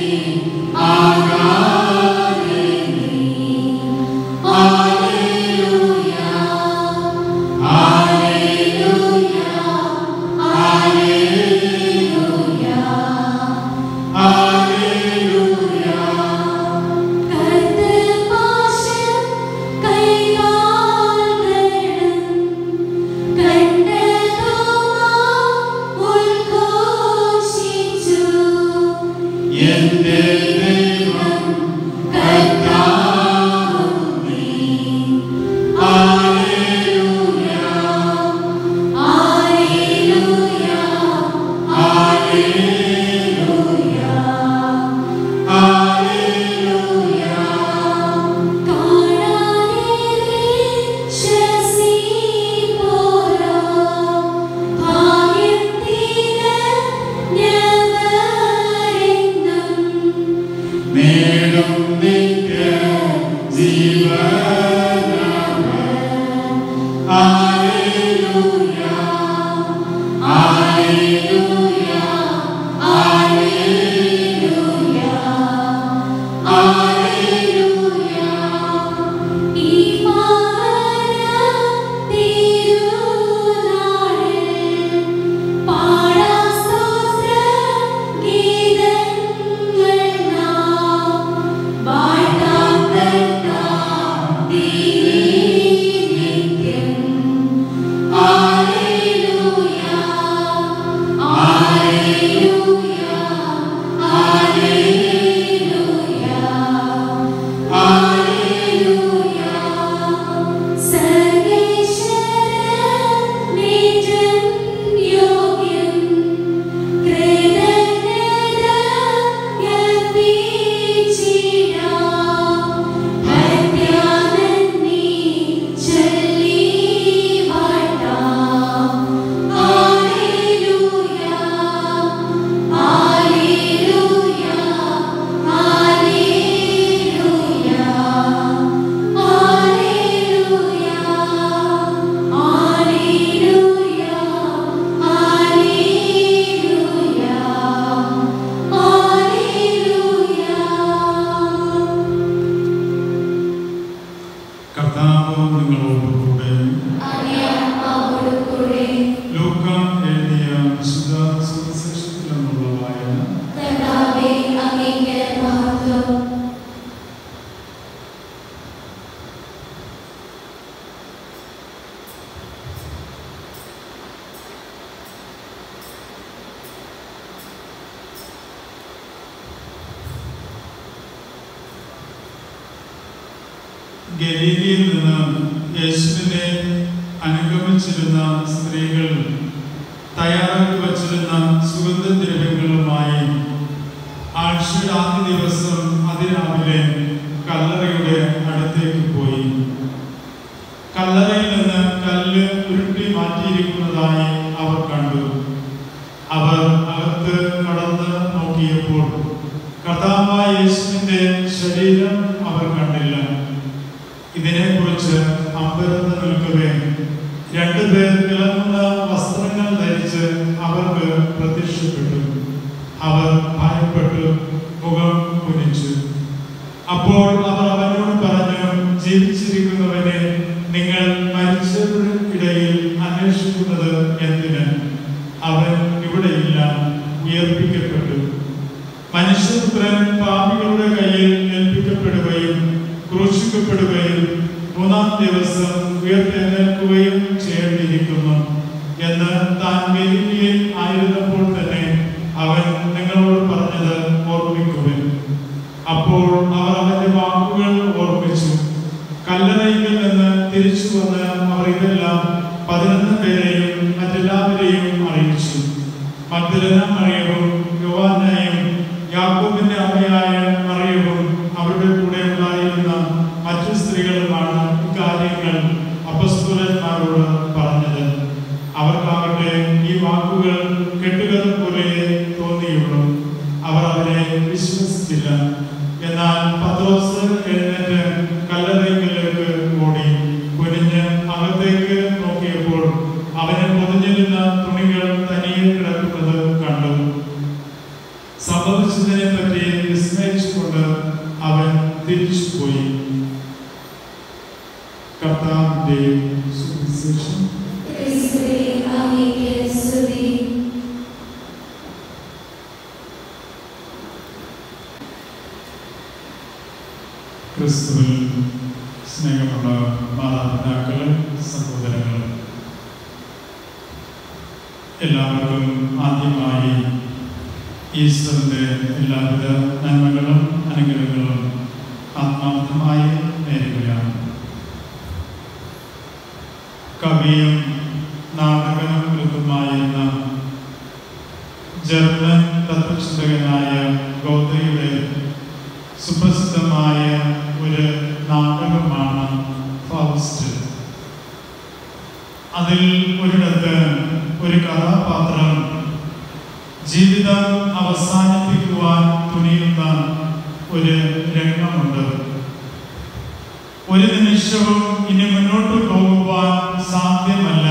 ആകാതെ നീ. ഹല്ലേലൂയ ഹല്ലേലൂയ ഹല്ലേലൂയ ഹല്ലേലൂയ കർത്തപാശം കൈകാലുകളും കണ്ടതോമാ ഉദ്ഘോഷിച്ചു. എന്റെ ദൈവം കർത്താവും നീ. ഹല്ലേലൂയ ഹല്ലേലൂയ, ഹല്ലേലൂയ ഹല്ലേലൂയ കാണാതെ ശ്വസിപ്പോരോ ഭാഗ്യത്തിന് ഞവരെന്നും നേടും നിത്യ ജീവനാമം. ഹല്ലേലൂയ ഹല്ലേലൂയ ഹല്ലേലൂയ ഹല്ലേലൂയ ഈ പാവന തിരുനാളിൽ പാടാം സ്തോത്ര ഗീതങ്ങൾ നാം. വാഴ്ത്താം കർത്താവിനെ നിത്യം. ഹല്ലേലൂയ, ഹല്ലേലൂയ, ഹല്ലേലൂയ. ഹല്ലേലൂയ സർവേശ്വരനേറ്റം യോഗ്യം കൃതജ്ഞതയർപ്പിച്ചിടാം. ഭക്ത്യാനന്ദി ചൊല്ലി വാഴ്ത്താം. ഹല്ലേലൂയ, ഹല്ലേലൂയ, ഹല്ലേലൂയ. Hallelujah, Hallelujah, Hallelujah. കർത്താവ് നിങ്ങളോടുകൂടെ ലൂക്ക എഴുതിയ വിശുദ്ധ സുവിശേഷത്തിൽ നിന്നുള്ള വായന കർത്താവേ, അങ്ങേക്ക് മഹത്വം. ഗലീലിയിൽ നിന്ന് യേശുവിനെ അനുഗമിച്ചിരുന്ന സ്ത്രീകൾ തയ്യാറാക്കി വച്ചിരുന്ന സുഗന്ധദ്രവ്യങ്ങളുമായി ആഴ്ചയുടെ ആദ്യ ദിവസം അതിരാവിലെ കല്ലറയുടെ അടുത്തേക്ക് പോയി കല്ലറയിൽ നിന്ന് കല്ല് ഉരുട്ടി മാറ്റിയിരിക്കുന്നതായി അവർ കണ്ടു അവർ അകത്ത് കടന്ന് നോക്കിയപ്പോൾ കർത്താവായ യേശുവിന്റെ ശരീരം അവർ കണ്ടില്ല ഇതിനെക്കുറിച്ച് അമ്പരന്ന് നിൽക്കവേ രണ്ടുപേർ തിളങ്ങുന്ന വസ്ത്രങ്ങൾ ധരിച്ച് അവർക്ക് പ്രത്യക്ഷപ്പെട്ടു അവർ ഭയപ്പെട്ടു മുഖം കുനിച്ചു അപ്പോൾ അവർ അവനോട് പറഞ്ഞു ജീവിച്ചിരിക്കുന്നവനെ നിങ്ങൾ മരിച്ചവരുടെ ഇടയിൽ അന്വേഷിക്കുന്നത് എന്തിന് അവൻ ഇവിടെയില്ല ഉയർപ്പിക്കപ്പെട്ടു മനുഷ്യപുത്രൻ പാപികളുടെ കയ്യിൽ ഏൽപ്പിക്കപ്പെടുകയും ക്രൂശിക്കപ്പെടുകയും മൂന്നാം ദിവസം ഉയർത്തെഴുന്നേൽക്കുകയും ചെയ്യേണ്ടിയിരിക്കുന്നു എന്ന് താൻ ഗലീലയിൽ ആയിരുന്നപ്പോൾ തന്നെ അവൻ നിങ്ങളോട് പറഞ്ഞത് ഓർമ്മിക്കുവിൻ അപ്പോൾ അവർ അവന്റെ വാക്കുകൾ ഓർമ്മിച്ചു കല്ലറയിൽ നിന്ന് തിരിച്ചു വന്ന് അവർ ഇതെല്ലാം പതിനൊന്ന് പേരെയും മറ്റെല്ലാവരെയും അറിയിച്ചു മഗ്ദലന മറിയവും യോവാനയും യാക്കോബിന്റെ അമ്മയായ മറിയവും അവരുടെ കൂടെ ഉണ്ടായിരുന്ന മറ്റു സ്ത്രീകളുമാണ് ഇക്കാര്യങ്ങൾ അപസ്തുലന്മാരോട് പറഞ്ഞത് അവർക്കാകട്ടെ ഈ വാക്കുകൾ കെട്ടുകഥ പോലെ തോന്നിയുള്ളൂ അവർ അവരെ വിശ്വസിച്ചില്ല എന്നാൽ പത്രോസ് എഴുന്നേറ്റ് കല്ലറയിലേക്ക് ഓടി കുനിഞ്ഞ് അകത്തേക്ക് നോക്കിയപ്പോൾ അവന് പൊതിഞ്ഞിരുന്ന തുണികൾ തനിയെ കിടക്കുന്നത് കണ്ടു സംഭവിച്ചതിനെ പറ്റി വിസ്മയിച്ചുകൊണ്ട് അവൻ തിരിച്ചുപോയി കർത്താവിന്റെ സുവിശേഷം ക്രിസ്തുവേ അങ്ങേക്ക് സ്തുതി ക്രിസ്തുവിൽ സ്നേഹമുള്ള മാതാപിതാക്കളെ സഹോദരങ്ങൾ എല്ലാവർക്കും ആദ്യമായി ഈശ്വരന്റെ എല്ലാവിധ നന്മകളും അനുഗ്രഹങ്ങളും ആത്മാർത്ഥമായി നേരുകയാണ് കവിയും നാടകകൃത്തുമായിരുന്ന ജർമ്മൻ തത്വചിന്തകനായ ഗൗതയുടെ സുപ്രസിദ്ധമായ ഒരു നാടകമാണ് ഫൗസ്റ്റ് അതിൽ ഒരിടത്ത് ഒരു കഥാപാത്രം ജീവിതം അവസാനിപ്പിക്കുവാൻ തുനിയുന്ന ഒരു രംഗമുണ്ട് ഒരു നിമിഷവും ഇനി മുന്നോട്ട് പോകുവാൻ സാധ്യമല്ല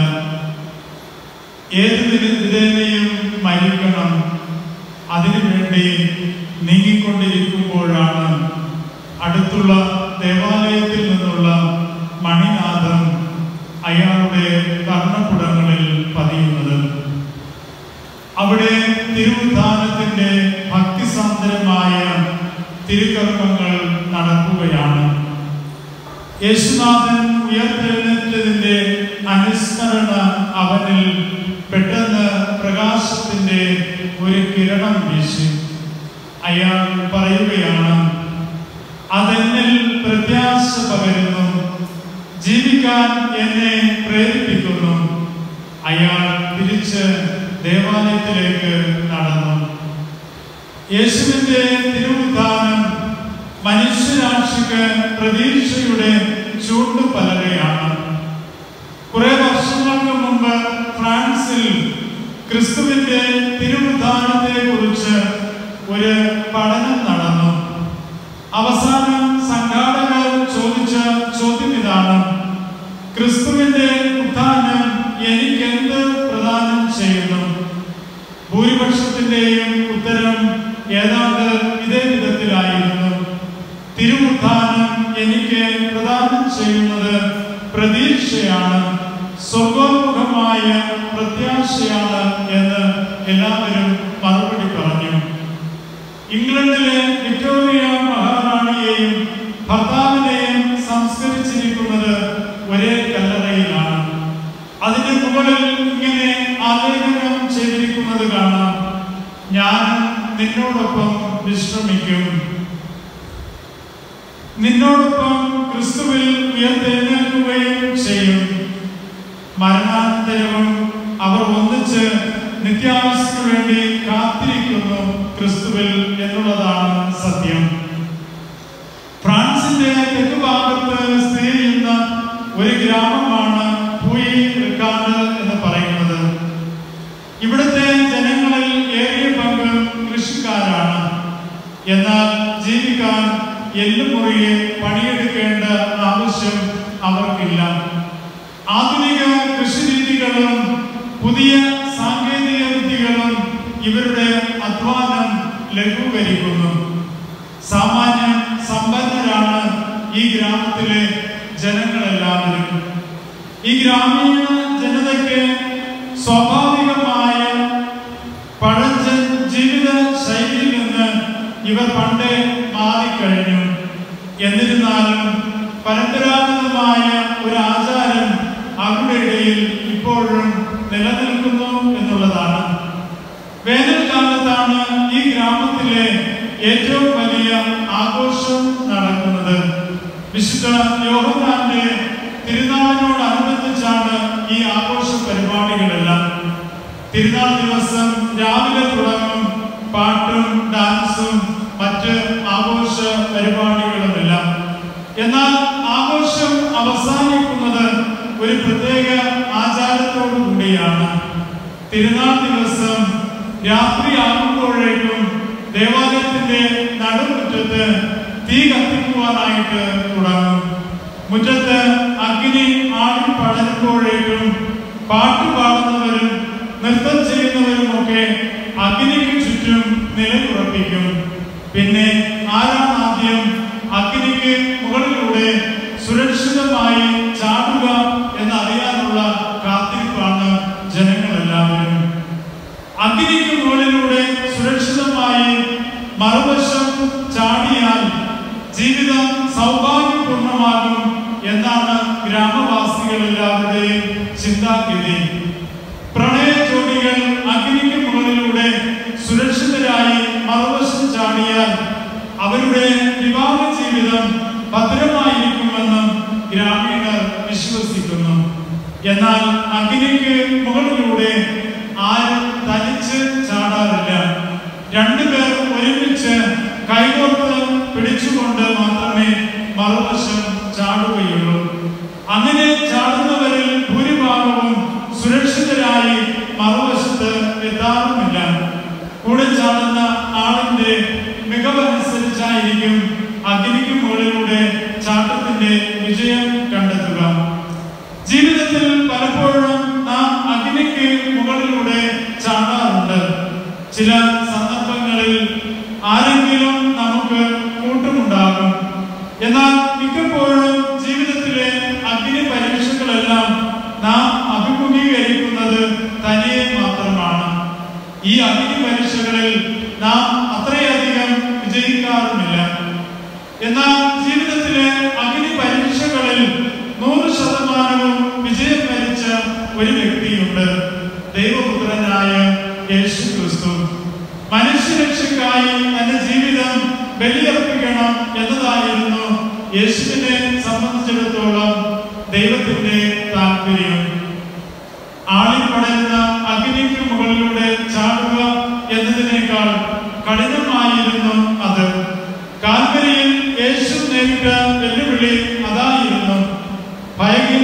ഏത് വിധേനയും മരിക്കണം അതിനുവേണ്ടി നീങ്ങിക്കൊണ്ടിരിക്കുമ്പോഴാണ് അടുത്തുള്ള ദേവാലയത്തിൽ നിന്നുള്ള മണിനാഥം അയാളുടെ കർണപുടങ്ങളിൽ പതിയുന്നത് അവിടെ തിരുവുദ്ധാനത്തിന്റെ ഭക്തിസാന്ദ്രമായ തിരുക്കർമ്മങ്ങൾ നടക്കുകയാണ് യേശുനാഥൻ ഉയർത്തെഴുന്നേറ്റതിന്റെ അനുസ്മരണ അവനിൽ പെട്ടെന്ന് പ്രകാശത്തിന്റെ ഒരു കിരണം വീശി അയാൾ പറയുകയാണ് അതെന്നിൽ പ്രത്യാശ പകരുന്നു ജീവിക്കാൻ എന്നെ പ്രേരിപ്പിക്കുന്നു അയാൾ തിരിച്ച് ദേവാലയത്തിലേക്ക് നടന്നു യേശുവിന്റെ തിരുവുദ്ധാനം മനുഷ്യരാശിക്ക് പ്രതീക്ഷയുടെ ചൂണ്ടുപലകയാണ് കുറെ വർഷങ്ങൾക്ക് മുമ്പ് ഫ്രാൻസിൽ ക്രിസ്തുവിന്റെ തിരുവുദ്ധാനത്തെ കുറിച്ച് ഒരു പഠനം നടന്നു അവസാനം സംഘാടകർ ചോദിച്ച ചോദ്യം ഇതാണ് ക്രിസ്തുവിന്റെ ഉത്ഥാനം എനിക്കെന്ത് പ്രദാനം ചെയ്യുന്നു ഭൂരിപക്ഷത്തിന്റെയും ഉത്തരം ഏതാണ്ട് ഇതേ വിധത്തിലായിരുന്നു തിരുവുത്ഥാനം എനിക്ക് പ്രദാനം ചെയ്യുന്നത് പ്രതീക്ഷയാണ് സ്വർഗോന്മുഖമായ പ്രത്യാശയാണ് എന്ന് എല്ലാവരും മറുപടി പറഞ്ഞു ഇംഗ്ലണ്ടിലെ വിക്ടോറിയ മഹാറാണിയെയും ഭർത്താവിനെയും സംസ്കരിച്ചിരിക്കുന്നത് ഒരേ കല്ലറയിലാണ് അതിന്റെ മുകളിൽ ഇങ്ങനെ ആലേഖനം ചെയ്തിരിക്കുന്നത് കാണാം ഞാൻ നിന്നോടൊപ്പം വിശ്രമിക്കും നിന്നോടൊപ്പം ക്രിസ്തുവിൽ ഉയർത്തെഴുന്നേൽക്കുകയും ചെയ്യും മരണാനന്തരവും അവർ ഒന്നിച്ച് നിത്യാവസ്ഥയ്ക്ക് വേണ്ടി കാത്തിരിക്കുന്നു ക്രിസ്തുവിൽ എന്നുള്ളതാണ് സത്യം ഫ്രാൻസിന്റെ തെക്ക് ഭാഗത്ത് സ്ഥിതി ചെയ്യുന്ന ഒരു ഗ്രാമമാണ് പൂയി റിക്കാർഡ് എന്ന് പറയുന്നത് ഇവിടുത്തെ ജനങ്ങളിൽ ഏറിയ പങ്ക് കൃഷിക്കാരാണ് എന്നാൽ ജീവിക്കാൻ എല്ലുമുറിയെ പണിയെടുക്കേണ്ട ആവശ്യം അവർക്കില്ല ആധുനിക കൃഷിരീതികളും പുതിയ സാങ്കേതിക വിദ്യകളും ഇവരുടെ അധ്വാനം ലഘൂകരിക്കുന്നു സാമാന്യം സമ്പന്നരാണ് ഈ ഗ്രാമത്തിലെ ജനങ്ങളെല്ലാവരും ഈ ഗ്രാമീണ ജനതയ്ക്ക് സ്വാഭാവികമായ ഇവർ പണ്ടേ മാറിക്കഴിഞ്ഞു എന്നിരുന്നാലും പരമ്പരാഗതമായ ഒരു ആചാരം അവരുടെ ഇടയിൽ ഇപ്പോഴും നിലനിൽക്കുന്നു എന്നുള്ളതാണ് വേനൽക്കാലത്താണ് ഈ ഗ്രാമത്തിലെ ഏറ്റവും വലിയ ആഘോഷം നടക്കുന്നത് വിശുദ്ധ യോഹന്നാന്റെ തിരുനാളിനോടനുബന്ധിച്ചാണ് ഈ ആഘോഷ പരിപാടികളെല്ലാം തിരുനാൾ ദിവസം രാവിലെ തുടങ്ങും പാട്ടും ഡാൻസും മറ്റ് ആഘോഷ പരിപാടികളുമെല്ലാം എന്നാൽ ആഘോഷം അവസാനിക്കുന്നത് ഒരു പ്രത്യേക ആചാരത്തോടു കൂടിയാണ് തിരുനാൾ ദിവസം രാത്രിയാകുമ്പോഴേക്കും ദേവാലയത്തിന്റെ നടുമുറ്റത്ത് തീ കത്തിക്കുവാനായിട്ട് തുടങ്ങും മുറ്റത്ത് അഗ്നി ആടി പടരുമ്പോഴേക്കും പാട്ട് പാടുന്നവരും നൃത്തം ചെയ്യുന്നവരുമൊക്കെ അഗ്നിക്ക് ചുറ്റും നിലയുറപ്പിക്കും പിന്നെ ആരാണ് ആദ്യം അഗ്നിക്ക് മുകളിലൂടെ സുരക്ഷിതമായി ചാടുക എന്നറിയാനുള്ള കാത്തിരിപ്പാണ് ജനങ്ങളെല്ലാവരും അഗ്നിക്ക് മുകളിലൂടെ സുരക്ഷിതമായി മറുവശം ചാടിയാൽ ജീവിതം സൗഭാഗ്യപൂർണമാകും എന്നാണ് ഗ്രാമവാസികൾ എല്ലാവരുടെയും ചിന്താഗതി പ്രണയ ജോഡികൾ അഗ്നിക്ക് മുകളിലൂടെ സുരക്ഷിതരായി മറുവശം ചാടിയാൽ അവരുടെ വിവാഹ ജീവിതം ഭദ്രമായിരിക്കുമെന്ന് ഗ്രാമീണർ വിശ്വസിക്കുന്നു എന്നാൽ അഗ്നിക്ക് മുകളിലൂടെ ആരും തനിച്ച് ചാടാറില്ല രണ്ടുപേർ ഒരുമിച്ച് കൈകോർത്ത് പിടിച്ചുകൊണ്ട് മാത്രമേ മറുവശം ചാടുകയുള്ളൂ അങ്ങനെ ചാടുന്നവരിൽ ഭൂരിഭാഗവും സുരക്ഷിതരായി മറുവശത്ത് എത്താറുമില്ല കൂടെ ചാടുന്ന ആളിന്റെ മികവനുസരിച്ചായിരിക്കും അഗ്നിക്ക് മുകളിലൂടെ ചാട്ടത്തിന്റെ വിജയം കണ്ടെത്തുക ജീവിതത്തിൽ പലപ്പോഴും നാം അഗ്നിക്ക് മുകളിലൂടെ ചാടാറുണ്ട് ചില സന്ദർഭങ്ങളിൽ ആരെങ്കിലും നമുക്ക് കൂട്ടുമുണ്ടാകും എന്നാൽ മിക്കപ്പോഴും ജീവിതത്തിലെ അഗ്നി പരീക്ഷകളെല്ലാം നാം അഭിമുഖീകരിക്കുന്നത് തനിയെ മാത്രമാണ് ഈ അഗ്നി പരീക്ഷകളിൽ നാം അത്രയധികം വിജയിക്കാറുമില്ല എന്നാൽ ജീവിതത്തിലെ അഗ്നി പരീക്ഷകളിൽ നൂറ് ശതമാനവും വിജയം വരിച്ച ഒരു വ്യക്തിയുണ്ട് ദൈവപുത്രനായ യേശു ക്രിസ്തു മനുഷ്യരക്ഷയ്ക്കായി തന്റെ ജീവിതം ബലിയർപ്പിക്കണം എന്നതായിരുന്നു യേശുവിനെ സംബന്ധിച്ചിടത്തോളം ദൈവത്തിന്റെ താല്പര്യം ആളിപ്പടരുന്ന അഗ്നിക്ക് മുകളിലൂടെ ചാടുക എന്നതിനേക്കാൾ കഠിനമായിരുന്നു അത് കാൽവരിയിൽ യേശു നേരിട്ട വെല്ലുവിളി അതായിരുന്നു ഭയകിന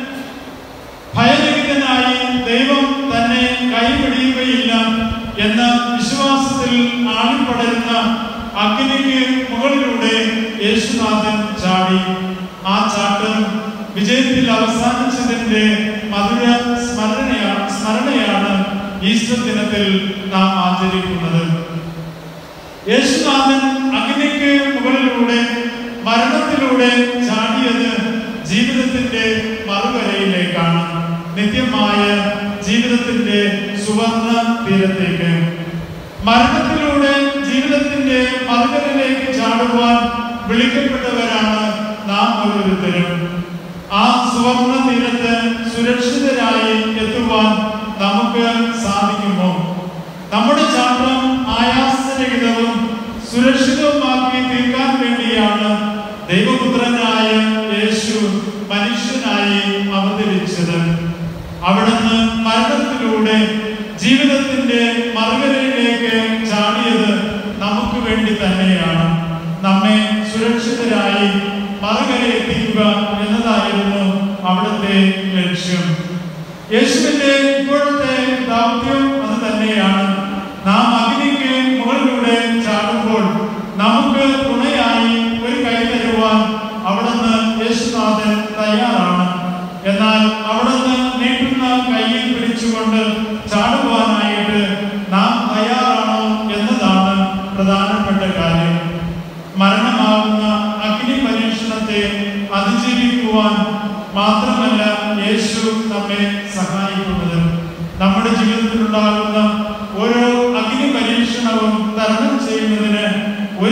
ഭയരഹിതനായി ദൈവം തന്നെ കൈപിടിയുകയില്ല എന്ന വിശ്വാസത്തിൽ ആളിപ്പടരുന്ന അഗ്നിക്ക് മുകളിലൂടെ യേശുനാഥൻ ചാടി ആ ചാട്ടം വിജയത്തിൽ അവസാനിച്ചതിന്റെ മധുര സ്മരണയാണ് സ്മരണയാണ് ഈസ്റ്റർ ദിനത്തിൽ നാം ആചരിക്കുന്നത് യേശുനാഥൻ അഗ്നിക്ക് മുകളിലൂടെ മരണത്തിലൂടെ ചാടിയത് ജീവിതത്തിന്റെ മറുകരയിലേക്കാണ് നിത്യമായ ജീവിതത്തിന്റെ സുവർണ തീരത്തേക്ക് മരണത്തിലൂടെ ജീവിതത്തിന്റെ മറുകരയിലേക്ക് ചാടുവാൻ വിളിക്കപ്പെട്ടവരാണ് നാം ഓരോരുത്തരും ആ സുവർണ തീരത്ത് സുരക്ഷിതരായി എത്തുവാൻ നമുക്ക് സാധിക്കുമോ നമ്മുടെ ചാട്ടം ആയാസരഹിതവും സുരക്ഷിതവുമാക്കി തീർക്കാൻ വേണ്ടിയാണ് ദൈവപുത്രനായ യേശു മനുഷ്യനായി അവതരിച്ചത് അവിടുന്ന് മരണത്തിലൂടെ ജീവിതത്തിന്റെ മറുകരയിലേക്ക് ചാടിയത് നമുക്ക് വേണ്ടി തന്നെയാണ് നമ്മെ സുരക്ഷിതരായി മറുകര എത്തിക്കുക എന്നതായിരുന്നു അവിടുത്തെ ലക്ഷ്യം യേശുവിന്റെ ഇപ്പോഴത്തെ ദൗത്യം അത് തന്നെയാണ് നാം അഗ്നിക്ക് മുകളിലൂടെ ചാടുമ്പോൾ നമുക്ക് തുണയായി ഒരു കൈ തരുവാൻ അവിടുന്ന് യേശുനാഥൻ തയ്യാറാണ് എന്നാൽ അവിടുന്ന് നീട്ടുന്ന കയ്യിൽ പിടിച്ചുകൊണ്ട് ചാടുവാനായിട്ട് നാം തയ്യാറാണോ എന്നതാണ് പ്രധാനപ്പെട്ട കാര്യം മരണമാകുന്ന അഗ്നി പരീക്ഷണത്തെ അതിജീവിക്കുവാൻ മാത്രമല്ല യേശു നമ്മെ സഹായിക്കുന്നത് നമ്മുടെ ജീവിതത്തിലുണ്ടാകുന്ന ഓരോ അഗ്നി പരീക്ഷണവും തരണം ചെയ്യുന്നതിന്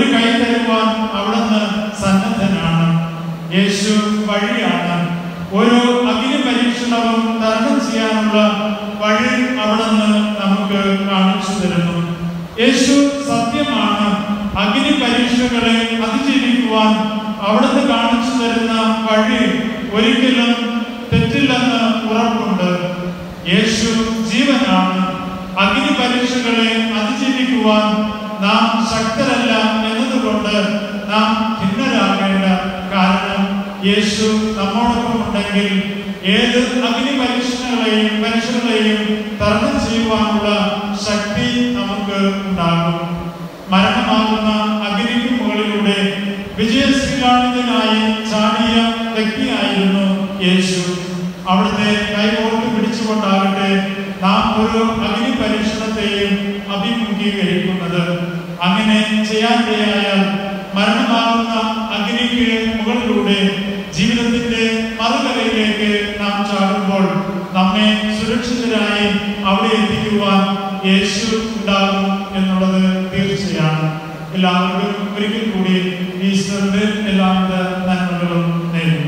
തരുവാൻ അവിടുന്ന് സന്നദ്ധനാണ് യേശു വഴിയാണ് ഓരോ അഗ്നി പരീക്ഷണവും തരണം ചെയ്യാനുള്ള വഴി അവിടുന്ന് നമുക്ക് കാണിച്ചു തരുന്നു യേശു സത്യമാണ് അഗ്നി പരീക്ഷകളെ അതിജീവിക്കുവാൻ അവിടുന്ന് കാണിച്ചു തരുന്ന വഴി ഒരിക്കലും തെറ്റില്ലെന്ന് ഉറപ്പുണ്ട് യേശു ജീവനാണ് അഗ്നി പരീക്ഷകളെ അതിജീവിക്കുവാൻ നാം ശക്തരല്ല എന്നതുകൊണ്ട് നാം ഭിന്നരാകേണ്ട കാരണം യേശു നമ്മോടൊപ്പം ഉണ്ടെങ്കിൽ ഏത് അഗ്നി പരീക്ഷണങ്ങളെയും പരീക്ഷകളെയും തരണം ചെയ്യുവാനുള്ള ശക്തി നമുക്ക് ഉണ്ടാകും മരണമാകുന്ന അഗ്നിക്ക് മുകളിലൂടെ വിജയശ്രീലാളിതനായി ചാടിയ വ്യക്തിയായിരുന്നു യേശു അവിടുത്തെ കൈകോർത്ത് പിടിച്ചുകൊണ്ടാകട്ടെ നാം ഒരു അഗ്നി പരീക്ഷണത്തെയും അഭിമുഖീകരിക്കുന്നത് അങ്ങനെ ചെയ്യാനിടയായാൽ മരണമാകുന്ന അഗ്നിക്ക് മുകളിലൂടെ ജീവിതത്തിന്റെ മറുകരയിലേക്ക് നാം ചാടുമ്പോൾ നമ്മെ സുരക്ഷിതരായി അവിടെ എത്തിക്കുവാൻ യേശു ഉണ്ടാകും എന്നുള്ളത് തീർച്ചയാണ് എല്ലാവർക്കും ഒരിക്കൽ കൂടി ഈശ്വരന്റെ എല്ലാവിധ നന്മകളും നേരുന്നു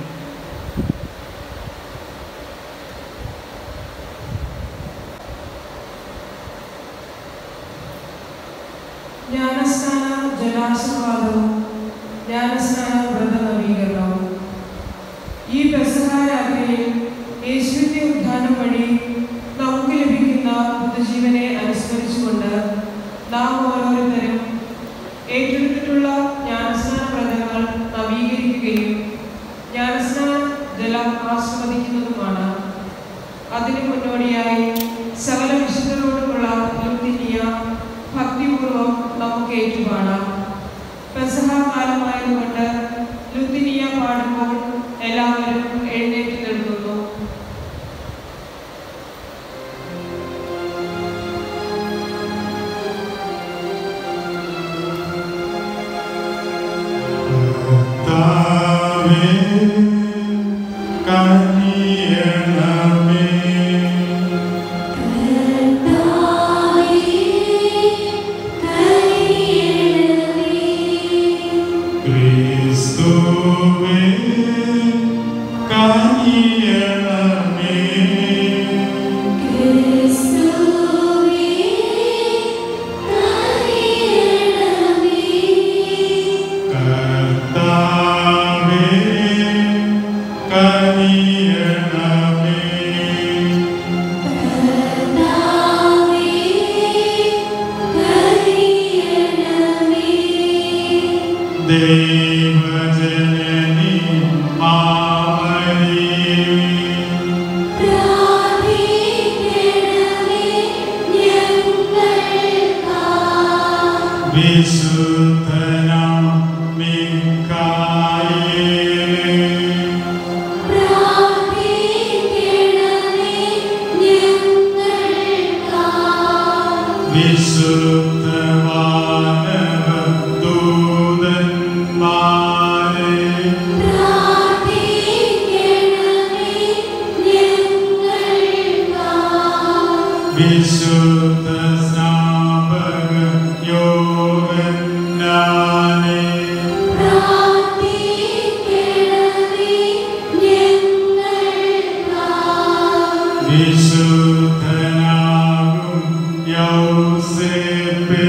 ജ്ഞാനസ്നാന ജലാശീർവാദവും ജ്ഞാനസ്നാന വ്രത നവീകരണവും ഈ പെസഹാരാത്രിയിൽ യേശുവിന്റെ ഉദ്ധാനം വഴി നമുക്ക് ലഭിക്കുന്ന പുതുജീവനെ അനുസ്മരിച്ചുകൊണ്ട് നാം ഓരോരുത്തരും ഏറ്റെടുത്തിട്ടുള്ള ജ്ഞാനസ്നാന വ്രതങ്ങൾ നവീകരിക്കുകയും ജ്ഞാനസ്നാന ജലം ആസ്വദിക്കുന്നതുമാണ് അതിനു മുന്നോടിയായി സകല വിശുദ്ധരോടുമുള്ള ലുത്തിനിയ ഭക്തിപൂർവം നമുക്ക് ഏറ്റുപാടാം പെസഹ കാലമായതുകൊണ്ട് ലുത്തിനിയ പാടുമ്പോൾ എല്ലാവരും എഴുന്നേറ്റ് നിൽക്കുന്നു കർത്താവേ, കനിയണമേ. ക്രിസ്തുവേ, കനിയണമേ. കർത്താവേ, കനിയണമേ. ദൈവജനനി മാമരിയേ വിശുദ്ധനാം മിക്കായേലേ വിശുദ്ധവാനവദൂതന്മാരെ വിശുദ്ധ സ്നാപക യോഗന്നാനെ വിശുദ്ധനാകും യൗസേപ്പേ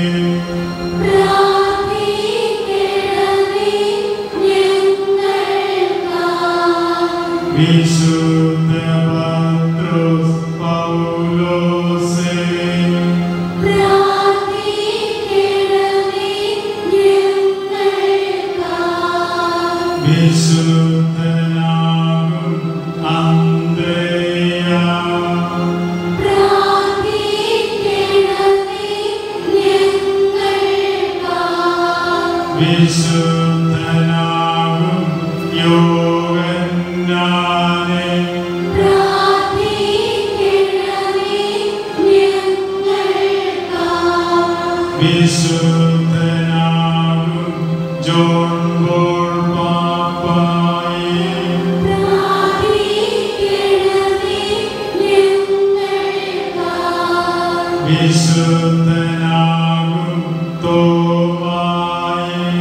വിശുദ്ധ പത്രോസ് പൗലോസേ വിശുദ്ധനാകും അന്ത്രേയ വിശുദ്ധനാകും യോഗന്നാനെ വിശുദ്ധനാകും ജോൺ ബോൾ പാപ്പായി വിശുദ്ധനാകും തോമായി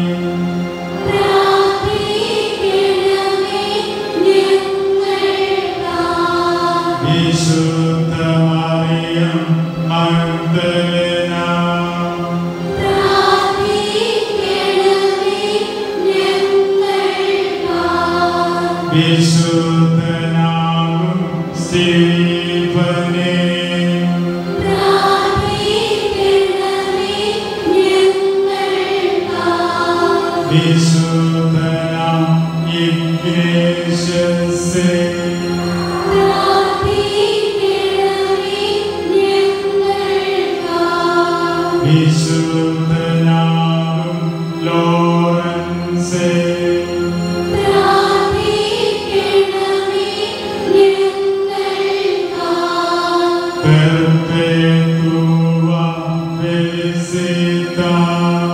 perpetua felicita.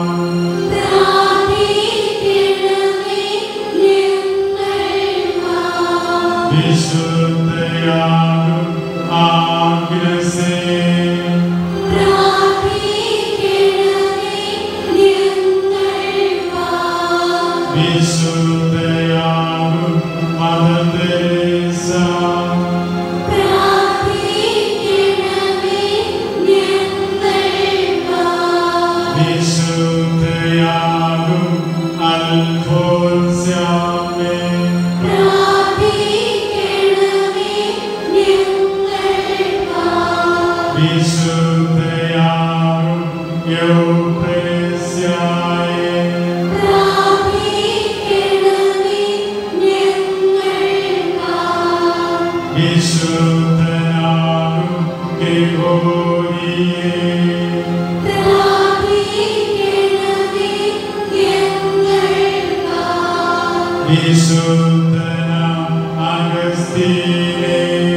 വിശുദ്ധയാകും ആഗ്രസേ വിശുദ്ധയാകും മദർ തെരേസ വിശുദ്ധയാകും അൽഫോൻസ്യാമേ വിശുദ്ധയാകും യൗപ്രേസ്യായേ വിശുദ്ധനാകും ഗ്രിഗോരിയേ വിശുദ്ധനാം അഗസ്തീനേ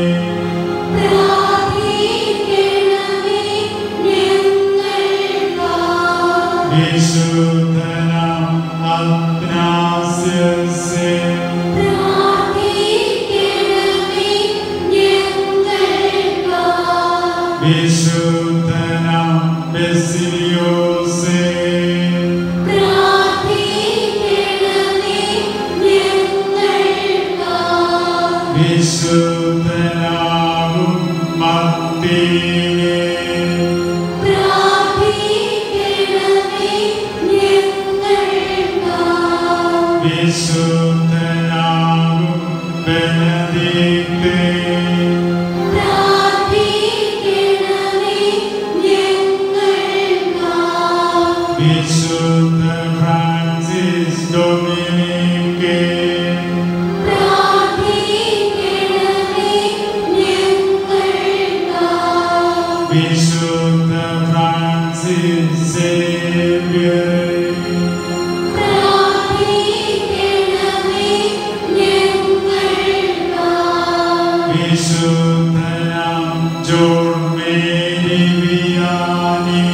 വിശുദ്ധനാം അത്നാസ്യസേ വിശുദ്ധനാം ബെസിലിയോസേ വിശുദ്ധനാകും മത്തീനേ വിശുദ്ധനാകും ബെനദിക്തേ വിശുദ്ധ ഫ്രാൻസിസ് ഡൊമിനിക്കേ വിശുദ്ധ ഫ്രാൻസിസ് സേവ്യർ വിശുദ്ധനാം ജോൺ മേരി വിയാനി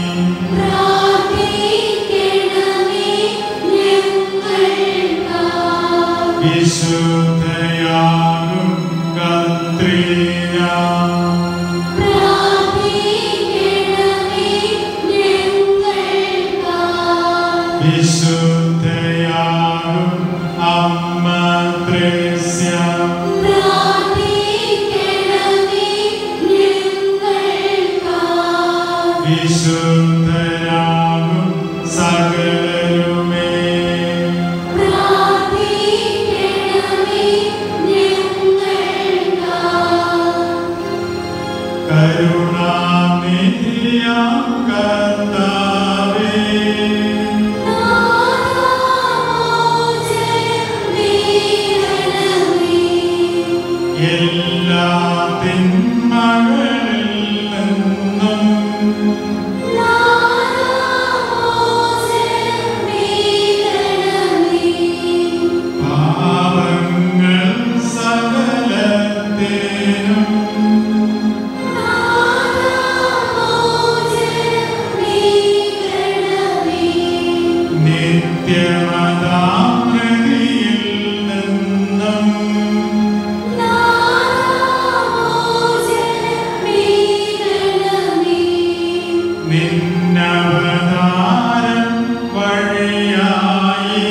വിശുദ്ധയാകും കത്രീന വിശുദ്ധയാകും അമ്മ ത്രേസ്യ വിശുദ്ധരാകും സകലരുമേ കരുണാനിധിയാം കർത്താവേ എല്ലാ തിന്മകളിൽ നിന്നും പാപങ്ങൾ സകലത്തിനും നിത്യമതാമൃതിയിൽ നിന്നും നിന്നവതാരം വഴിയായി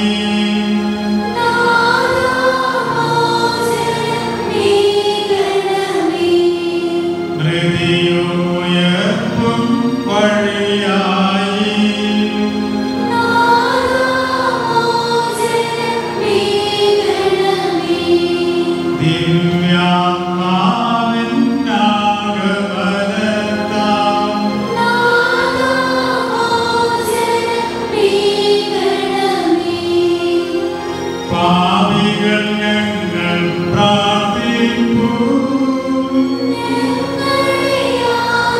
മൃതിയുയർപ്പും വഴിയായി ദിവ്യാത്മാവിൻ ആഗമനത്താൽ പാപികൾ ഞങ്ങൾ പ്രാർത്ഥിപ്പൂ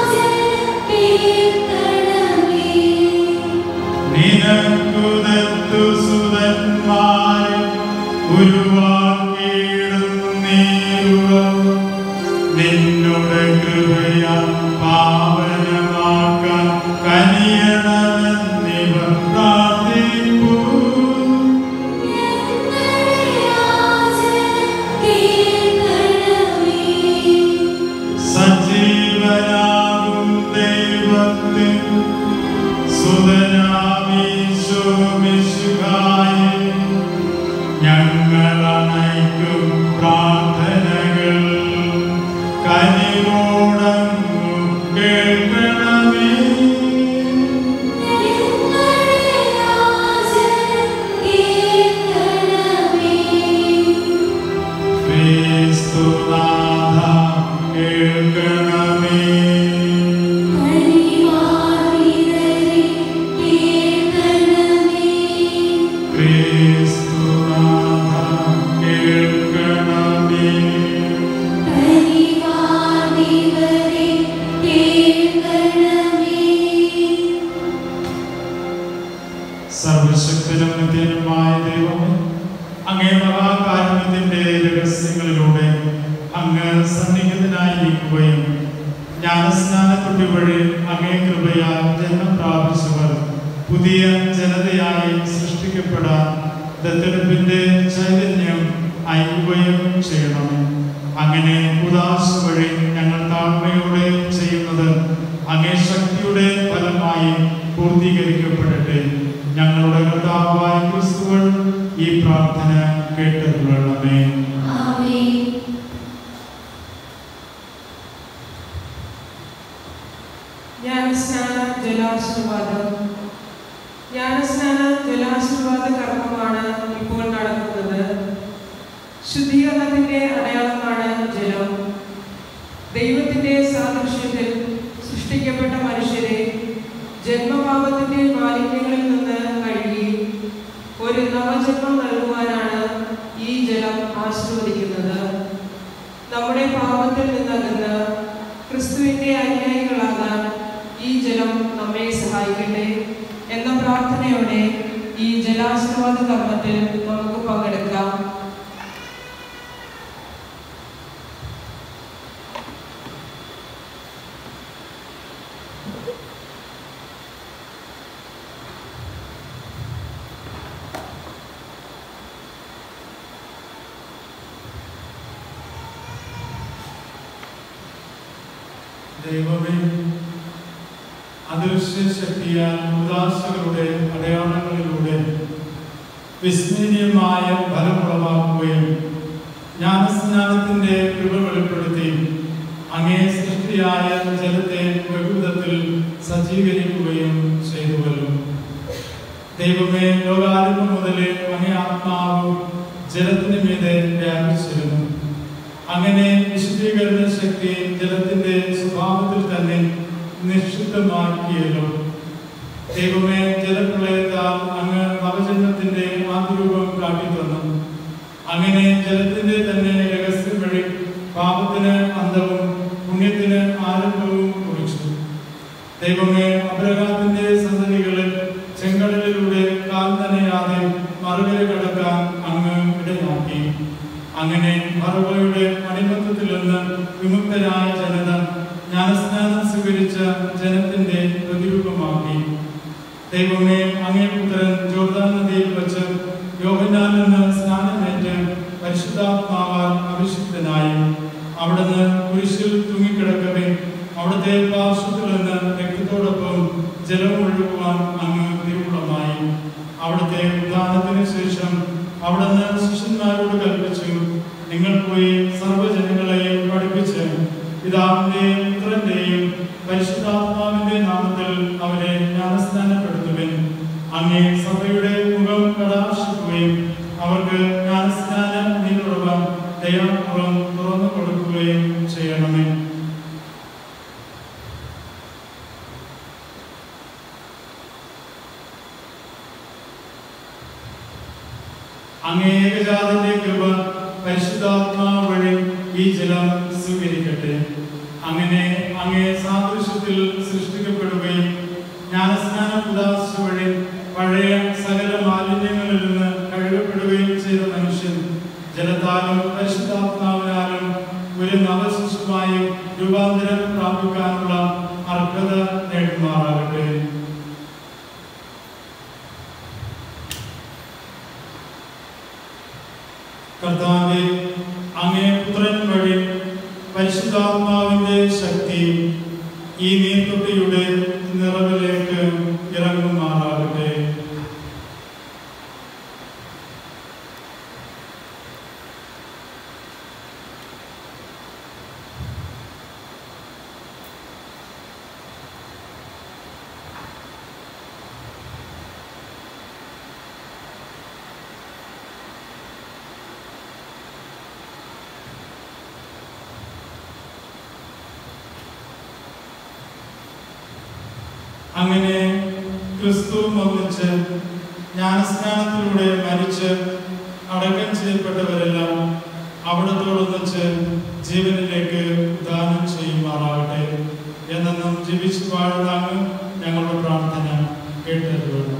കൃപയാ പാവനമാക്കാൻ കനിയണമെന്നിവർ പ്രാർത്ഥിപ്പൂ സജീവനാകും ദൈവത്തിൻ സുതനാമീശോ മിശുഹായി ഞങ്ങളണയ്ക്കും പ്രാർത്ഥനകൾ കനിവോടങ്ങും കേൾക്കണമേ ക്രിസ്തുനാഥ കേൾക്കണമേ ക്രിസ്തുനാഥ കേൾക്കണമേ സർവശക്തനും നിത്യനുമായ ദൈവമേ അങ്ങേ മഹാകാരുണ്യത്തിന്റെ രഹസ്യങ്ങളിലൂടെ അങ്ങ് സന്നിഹിതനായിരിക്കുകയും ജ്ഞാനസ്നാനത്തൊട്ടി വഴി അങ്ങേ കൃപയാൽ ജന്മം പ്രാപിച്ചവർ പുതിയ ജനതയായി സൃഷ്ടിക്കപ്പെടാൻ ദത്തെടുപ്പിന്റെ ചൈതന്യം അയക്കുകയും ചെയ്യണമേ അങ്ങനെ ഉദാശ വഴി ഞങ്ങൾ താഴ്മയോടെ ചെയ്യുന്നത് അങ്ങേ ശക്തിയുടെ ഫലമായി പൂർത്തീകരിക്കപ്പെടട്ടെ ഞങ്ങളുടെ കർത്താവായ ക്രിസ്തുവൻ ഈ പ്രാർത്ഥന കേട്ടുകൊള്ളണമേ ജ്ഞാനസ്നാന ജലാശീർവാദം ജ്ഞാനസ്നാന ജലാശീർവാദ കർമ്മമാണ് ഇപ്പോൾ നടക്കുന്നത് ശുദ്ധീകരണത്തിന്റെ അടയാളമാണ് ജലം ദൈവത്തിന്റെ സാദൃശ്യത്തിൽ സൃഷ്ടിക്കപ്പെട്ട മനുഷ്യരെ ജന്മപാപത്തിന്റെ മാലിന്യങ്ങളിൽ നിന്ന് കഴുകി ഒരു നവജന്മം നൽകുവാനാണ് ഈ ജലം ആശീർവദിക്കുന്നത് നമ്മുടെ പാപത്തിൽ നിന്നകന്ന് ക്രിസ്തുവിന്റെ അനുയായികളാകാൻ ഈ ജലം നമ്മെ സഹായിക്കട്ടെ എന്ന പ്രാർത്ഥനയോടെ ഈ ജലാശീർവാദ കർമ്മത്തിൽ നമുക്ക് പങ്കെടുക്കാം ദൈവമേ അദൃശ്യ ശക്തിയാൽ ഉദാശകളുടെ അടയാളങ്ങളിലൂടെ വിസ്മരണീയമായ ഫലമുളവാക്കുകയും ജ്ഞാനസ്നാനത്തിന്റെ കൃപ വെളിപ്പെടുത്തി അങ്ങേ സൃഷ്ടിയായ ജലത്തെ പ്രകൃതത്തിൽ സജ്ജീകരിക്കുകയും ചെയ്തുവല്ലോ ദൈവമേ ലോകാരംഭം മുതലേ അങ്ങേ ആത്മാവ് ജലത്തിന് മീതെ വ്യാപിച്ചിരുന്നു അങ്ങനെ വിശുദ്ധീകരണ ശക്തി ജലത്തിന്റെ സ്വഭാവത്തിൽ തന്നെ നിക്ഷിപ്തമാക്കിയല്ലോ ദൈവമേ ജലപ്രളയത്താൽ അങ്ങ് നവജന്മത്തിന്റെ ആദ്യരൂപം കാട്ടിത്തന്നു അങ്ങനെ ജലത്തിന്റെ തന്നെ രഹസ്യം വഴി പാപത്തിന് അന്തവും പുണ്യത്തിന് ആരംഭവും കുറിച്ചു ദൈവമേ അബ്രഹാമിന്റെ സന്തതികളിൽ ചെങ്കടലിലൂടെ കാൽ നനയാതെ മറുകര കടക്കാൻ അങ്ങ് ഇടയാക്കി അങ്ങനെ മറുപയുടെ അടിമത്തത്തിൽ നിന്ന് വിമുക്തരായ ജനത ജ്ഞാനസ്നാനം സ്വീകരിച്ച ജനത്തിന്റെ പ്രതിരൂപമാക്കി ദൈവമേ അങ്ങേ പുത്രൻ ജോർദാൻ നദിയിൽ വെച്ച് യോഹന്നാൻ നിന്ന് സ്നാനമേറ്റ് പരിശുദ്ധാത്മാവാൽ അഭിഷിക്തനായി അവിടുന്ന് കുരിശിൽ തൂങ്ങിക്കിടക്കവേ അവിടുത്തെ പാർശ്വത്തിൽ നിന്ന് രക്തത്തോടൊപ്പം ജലം ഒഴുകുവാൻ അങ്ങ് തിരുവുളമായി അവിടുത്തെ ഉദ്ധാനത്തിന് ശേഷം അവിടുന്ന് ശിഷ്യന്മാരോട് കൽപ്പിച്ചു നിങ്ങൾ പോയി സർവ്വജനങ്ങളെയും പഠിപ്പിച്ച് പിതാവിന്റെയും പുത്രന്റെയും പരിശുദ്ധാത്മാവിന്റെ നാമത്തിൽ അവരെ ജ്ഞാനസ്നാനപ്പെടുത്തുവിൻ അങ്ങേ സഭയുടെ മുഖം കടാക്ഷിക്കുകയും അവർക്ക് ജ്ഞാനസ്നാന നീരുറവ ദയാപൂർവം തുറന്നു കൊടുക്കുകയും ചെയ്യണമേ അങ്ങേ ഏകജാതന്റെ കൃപ പരിശുദ്ധാത്മാവ് വഴി ഈ ജലം സ്വീകരിക്കട്ടെ അങ്ങനെ അങ്ങേ സാദൃശ്യത്തിൽ സൃഷ്ടിക്കപ്പെടുകയും ജ്ഞാനസ്നാന ഉദാസ വഴി പഴയ സകല മാലിന്യങ്ങളിൽ നിന്ന് കഴുകപ്പെടുകയും ചെയ്ത മനുഷ്യൻ ജലത്താലും പരിശുദ്ധാത്മാവിനാലും ഒരു നവശിശുവായും രൂപാന്തര അനന്തരം പ്രാപിക്കാനുള്ള അർഹത നേടുമാറാകട്ടെ കർത്താവെ അങ്ങേ പുത്രൻ വഴി പരിശുദ്ധാത്മാവിന്റെ ശക്തി ഈ നീർത്തുള്ളിയുടെ നിറവിലേക്ക് ഇറങ്ങുമാറാകട്ടെ അങ്ങനെ ക്രിസ്തുവും ഒന്നിച്ച് ജ്ഞാനസ്നാനത്തിലൂടെ മരിച്ച് അടക്കം ചെയ്യപ്പെട്ടവരെല്ലാം അവിടത്തോടൊന്നിച്ച് ജീവനിലേക്ക് ദാനം ചെയ്യുമാറാകട്ടെ എന്നെന്നും ജീവിച്ചു വാഴുന്നാണ് ഞങ്ങളുടെ പ്രാർത്ഥന കേട്ടതുകൊണ്ട്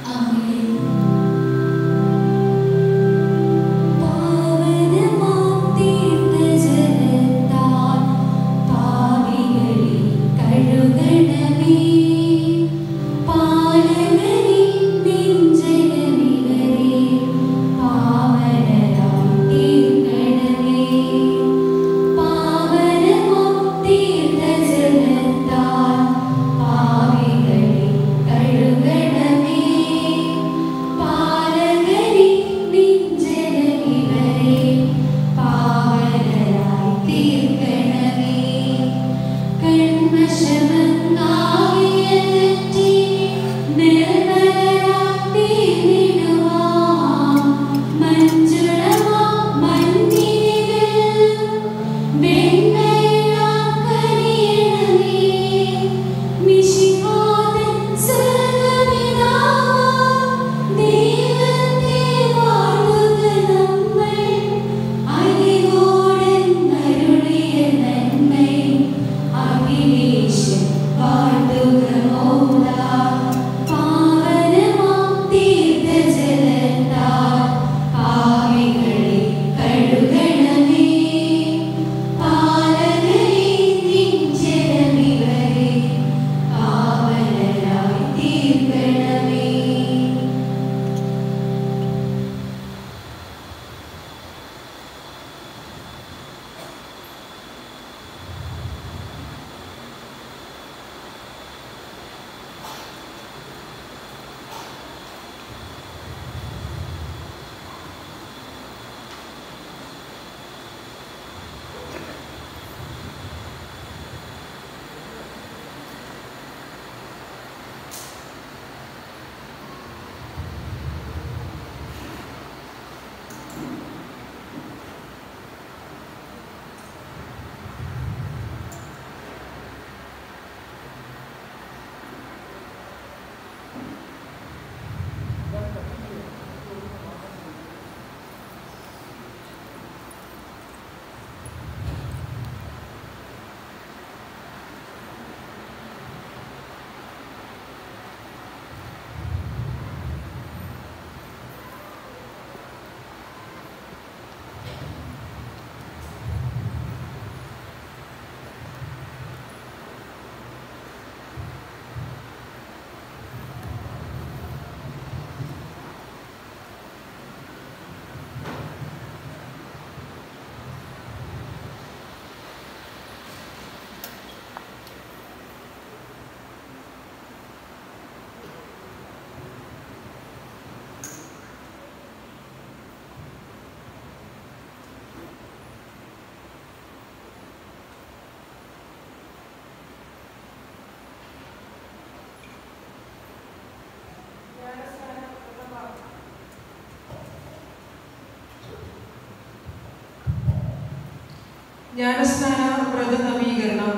ജ്ഞാനസ്നാന വ്രത നവീകരണം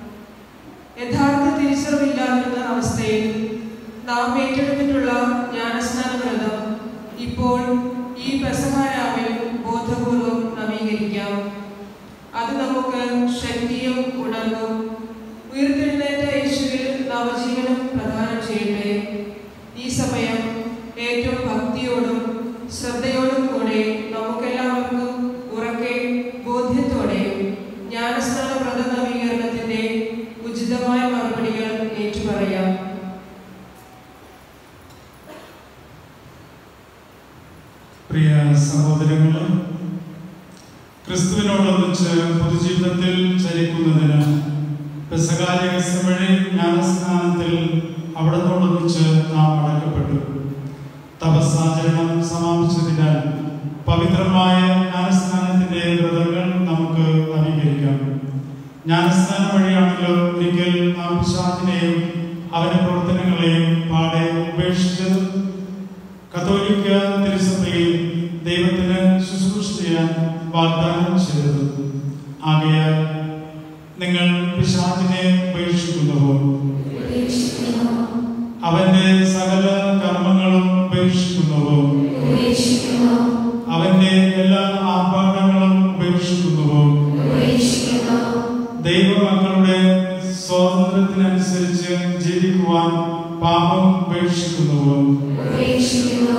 യഥാർത്ഥ തിരിച്ചറിവില്ലാതിരുന്ന അവസ്ഥയിൽ നാം ഏറ്റെടുത്തിട്ടുള്ള ജ്ഞാനസ്നാന വ്രതം ഇപ്പോൾ ഈ പെസഹാരാവിൽ ബോധപൂർവം നവീകരിക്കാം അത് നമുക്ക് ശക്തിയും ഉണർവും ഉയർത്തെഴുന്നേറ്റ യേശുവിൽ നവജീവനം പ്രദാനം ചെയ്യട്ടെ ഈ സമയം ഏറ്റവും ഭക്തിയോടും ശ്രദ്ധയോടും കൂടെ നമുക്കെല്ലാവർക്കും ഉറക്കെ ബോധ്യത്തോടെ ജ്ഞാനസ്നാന വ്രത നവീകരണത്തിന്റെ സഹോദരങ്ങളെ ക്രിസ്തുവിനോടൊന്നിച്ച് പൊതുജീവിതത്തിൽ ചരിക്കുന്നതിന് പെസകാലികസം വഴി ജ്ഞാനസ്നാനത്തിൽ അവിടത്തോടൊന്നിച്ച് നാം അടക്കപ്പെട്ടു തപസ്സാചരണം സമാപിച്ചതിനാൽ പവിത്രമായ ജ്ഞാനസ്നാനത്തിന്റെ വ്രതങ്ങൾ നമുക്ക് നവീകരിക്കാം ജ്ഞാനസ്നാനം വഴിയാണല്ലോ ഒരിക്കൽ നാം പിശാചിനെയും അവന്റെ പ്രവർത്തനങ്ങളെയും പാടെ ഉപേക്ഷിച്ചത് കത്തോലിക്ക തിരുസഭയിൽ ദൈവത്തിന് ശുശ്രൂഷ ചെയ്യാൻ വാഗ്ദാനം ചെയ്തത് ആകയാൽ നിങ്ങൾ പിശാചിനെ ഉപേക്ഷിക്കുന്നുവോ ഉപേക്ഷിക്കുന്നു അവന്റെ സകല കർമ്മങ്ങളും ഉപേക്ഷിക്കുന്നുവോ ഉപേക്ഷിക്കുന്നു അവന്റെ എല്ലാ ആർഭാടങ്ങളും ഉപേക്ഷിക്കുന്നുവോ ഉപേക്ഷിക്കുന്നു ദൈവമക്കളുടെ സ്വാതന്ത്ര്യത്തിനനുസരിച്ച് ജീവിക്കുവാൻ പാപം ഉപേക്ഷിക്കുന്നുവോ ഉപേക്ഷിക്കുന്നു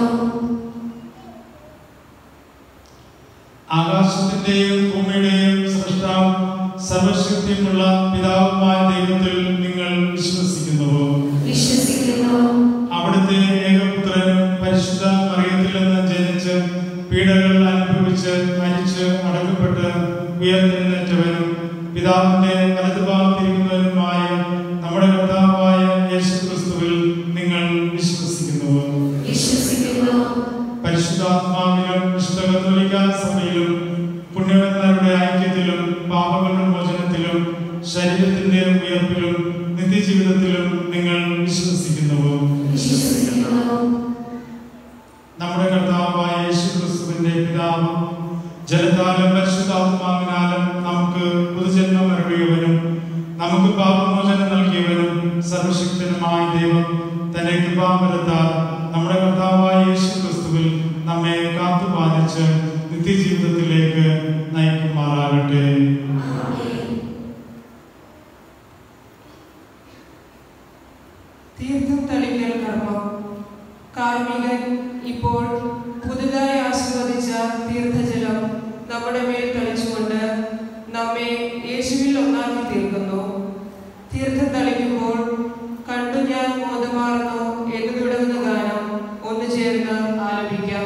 ആകാശത്തിന്റെയും ഭൂമിയുടെയും സൃഷ്ടാവ് സർവശക്തിയുമുള്ള പിതാവുമായ ദൈവത്തിൽ നിങ്ങൾ വിശ്വസിക്കുന്നുവോ വിശ്വസിക്കുന്നു അവിടുത്തെ ഏകപുത്രൻ പരിശുദ്ധ മറിയത്തിൽ നിന്ന് ജനിച്ച് പീഡകൾ അനുഭവിച്ച് മരിച്ച് അടക്കപ്പെട്ട് ഉയർത്തെഴുന്നേറ്റവനും പിതാവിന്റെ വലതുഭാഗത്തിരിക്കുന്നവനുമായ നമ്മുടെ കർത്താവായ യേശു ക്രിസ്തുവിൽ നിങ്ങൾ വിശ്വസിക്കുന്നുവോ വിശ്വസിക്കുന്നു പരിശുദ്ധാത്മാവിലും വിശുദ്ധ കത്തോലിക്ക സഭയിലും പുണ്യവന്മാരുടെ ഐക്യത്തിലും പാപങ്ങളുടെ മോചനത്തിലും ശരീരത്തിന്റെ ഉയർപ്പിലും നിത്യജീവിതത്തിലും നിങ്ങൾ വിശ്വസിക്കുന്നുവോ വിശ്വസിക്കുന്നു നമ്മുടെ കർത്താവായ യേശു ക്രിസ്തുവിന്റെ പിതാവ് ജലത്താലും പരിശുദ്ധാത്മാവിനാലും നമുക്ക് പുതുജന്മം അരുളിയവനും നമുക്ക് പാപമോചനം നൽകിയവനും സർവശക്തനുമായ ദൈവം തന്റെ കൃപാപരത്താൽ നമ്മുടെ കർത്താവായ യേശു ക്രിസ്തുവിൽ നമ്മെ കാത്തുപാലിച്ച് നിത്യജീവിതത്തിലേക്ക് നയിക്കുമാറാകട്ടെ തീർത്ഥം തളിക്കൽ കർമ്മം കാർമികൻ ഇപ്പോൾ പുതുതായി ആസ്വദിച്ച തീർത്ഥജലം നമ്മുടെ മേൽ തളിച്ചുകൊണ്ട് നമ്മെ യേശുവിൽ ഒന്നാക്കി തീർക്കുന്നു തീർത്ഥം തളിക്കുമ്പോൾ കണ്ടു ഞാൻ മോദമാർന്നു എന്ന് തുടങ്ങുന്ന ഗാനം ഒന്ന് ചേർന്ന് ആലപിക്കാം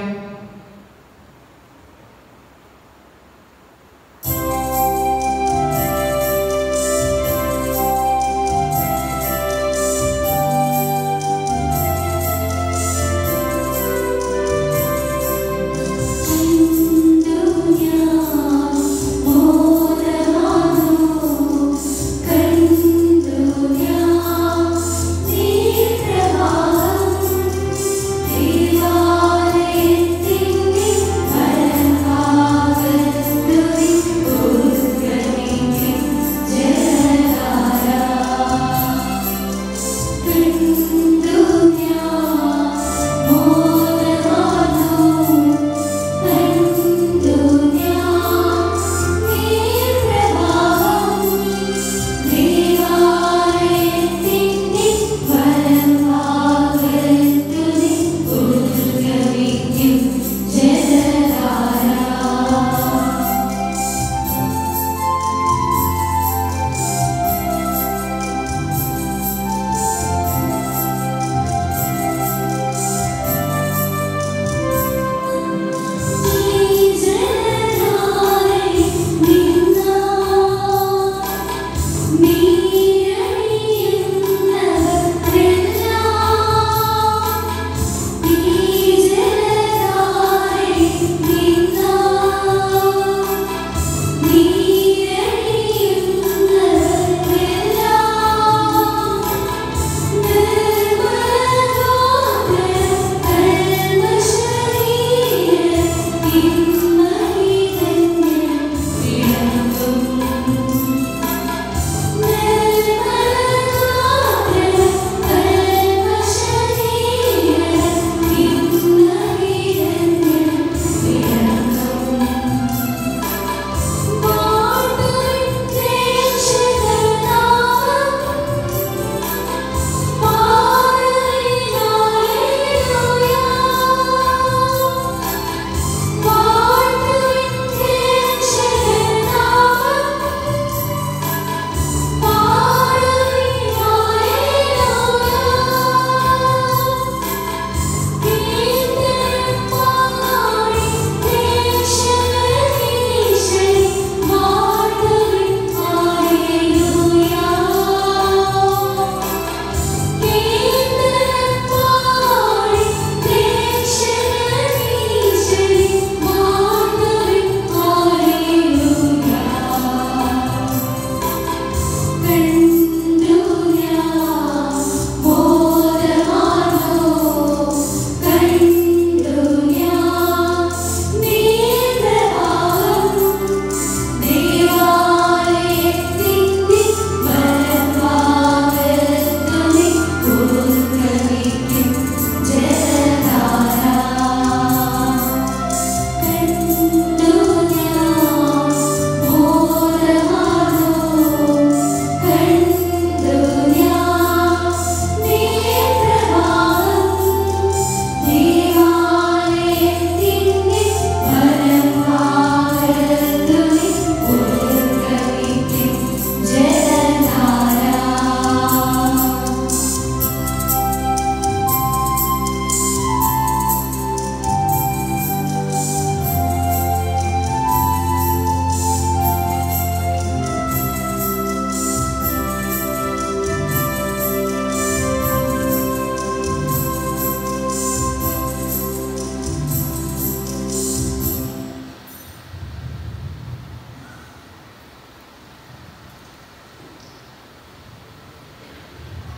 കണ്ടു ഞാൻ മോദമാർന്നു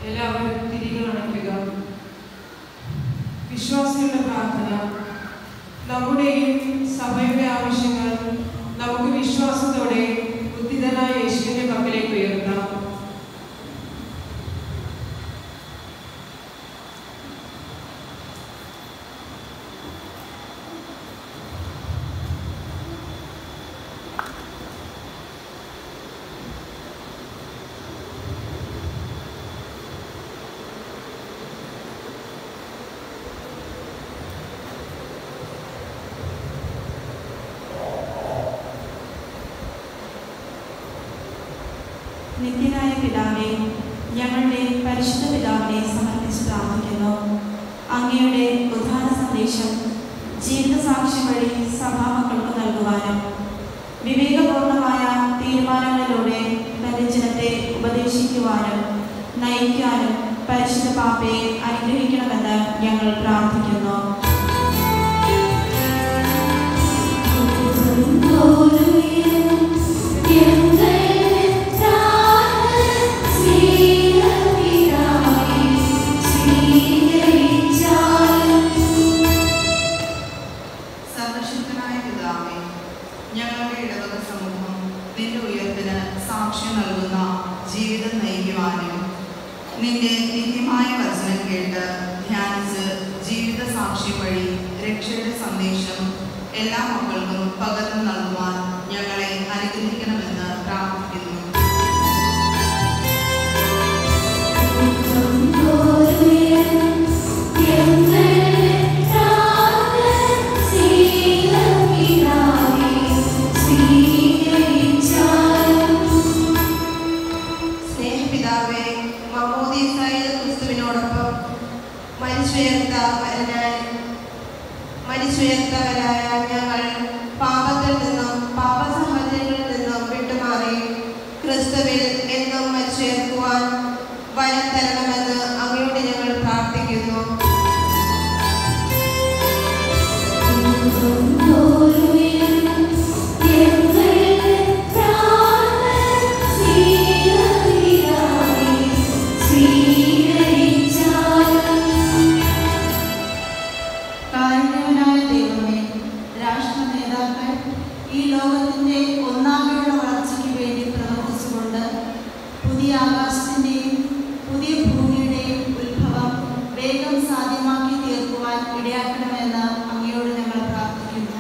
എല്ലാവരും തിരികെ അണയ്ക്കുക വിശ്വാസികളുടെ പ്രാർത്ഥന നമ്മുടെയും സഭയുടെ ആവശ്യങ്ങൾ നമുക്ക് വിശ്വാസത്തോടെ ബുദ്ധിതനായ യേശുവിന്റെ പക്കലേക്ക് ഉയർത്താം നിത്യനായ പിതാവേ ഞങ്ങളുടെ പരിശുദ്ധ പിതാവിനെ സമർപ്പിച്ച് പ്രാർത്ഥിക്കുന്നു അങ്ങയുടെ ഉദ്ധാന സന്ദേശം ജീവിത സാക്ഷ്യം വഴി സഭാമക്കൾക്ക് നൽകുവാനും വിവേകപൂർണമായ തീരുമാനങ്ങളിലൂടെ തന്റെ ജനത്തെ ഉപദേശിക്കുവാനും നയിക്കാനും പരിശുദ്ധ പാപ്പയെ അനുഗ്രഹിക്കണമെന്ന് ഞങ്ങൾ പ്രാർത്ഥിക്കുന്നു സർവശക്തനായ പിതാവേ ഞങ്ങളുടെ ഇടവക സമൂഹം നിന്റെ ഉയർത്തിന് സാക്ഷ്യം നൽകുന്ന ജീവിതം നയിക്കുവാനും നിന്റെ നിത്യമായ വചനം കേട്ട് ധ്യാനിച്ച് ജീവിത സാക്ഷ്യം വഴി രക്ഷയുടെ സന്ദേശം എല്ലാ മക്കൾക്കും പകർന്നു നൽകുവാൻ ഞങ്ങളെ അനുഗ്രഹിക്കണമെന്ന് പ്രാർത്ഥിക്കുന്നു സ്നേഹപിതാവേ മമ്മൂദീസായ ക്രിസ്തുവിനോടൊപ്പം മരിച്ചുയർത്തവരായ മരിച്ചുയർത്തവരായ ഞങ്ങൾ പാപത്തിൽ നിന്നും പാപസഹചര്യങ്ങളിൽ നിന്നും വിട്ടുമാറി ക്രിസ്തുവിൽ എന്നും മരിച്ചുയർത്തുവാൻ വരം തരണമെന്ന് അങ്ങയോട് ഞങ്ങൾ പ്രാർത്ഥിക്കുന്നു കാരുണ്യവനായ ദൈവമേ രാഷ്ട്ര നേതാക്കൾ ഈ ലോകത്തിന്റെ ഒന്നാകെയുള്ള വളർച്ചയ്ക്ക് വേണ്ടി പ്രവർത്തിച്ചുകൊണ്ട് പുതിയ ആകാശത്തിന്റെയും പുതിയ ഭൂമിയുടെയും ഉത്ഭവം വേഗം സാധ്യമാക്കി തീർക്കുവാൻ ഇടയാക്കണമെന്ന് അങ്ങയോട് ഞങ്ങൾ പ്രാർത്ഥിക്കുന്നു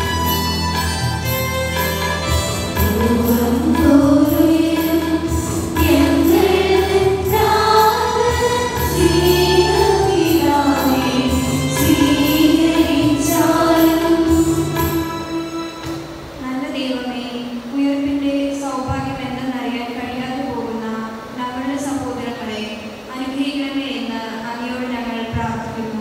നല്ല ദൈവമേ ഉയർപ്പിന്റെ സൗഭാഗ്യം എന്തെന്നറിയാൻ കഴിയാതെ പോകുന്ന ഞങ്ങളുടെ സഹോദരങ്ങളെ അനുഗ്രഹിക്കണമേ എന്ന് അങ്ങയോട് ഞങ്ങൾ പ്രാർത്ഥിക്കുന്നു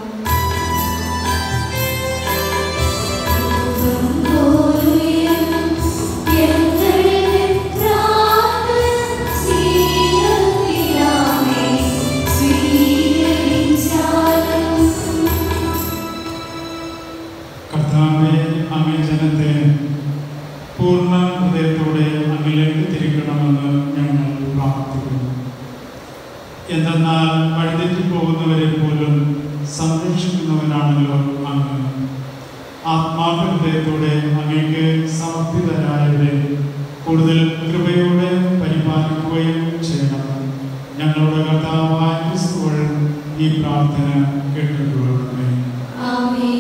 കർത്താവെ അങ്ങേ ജനത്തെ പൂർണ്ണ ഹൃദയത്തോടെ അങ്ങിലേക്ക് തിരിക്കണമെന്ന് ഞങ്ങൾ പ്രാർത്ഥിക്കുന്നു എന്തെന്നാൽ വഴിതെറ്റി പോകുന്നവരെ പോലും സംരക്ഷിക്കുന്നവനാണല്ലോ അങ്ങ് ആത്മാർത്ഥ ഹൃദയത്തോടെ അങ്ങേക്ക് സമർപ്പിതരായവരെ കൂടുതൽ കൃപയോടെ പരിപാലിക്കുകയും ചെയ്യണം ഞങ്ങളുടെ കർത്താവായ ക്രിസ്തു വഴി ഈ പ്രാർത്ഥന കേട്ടുകൊള്ളണമേ ആമേൻ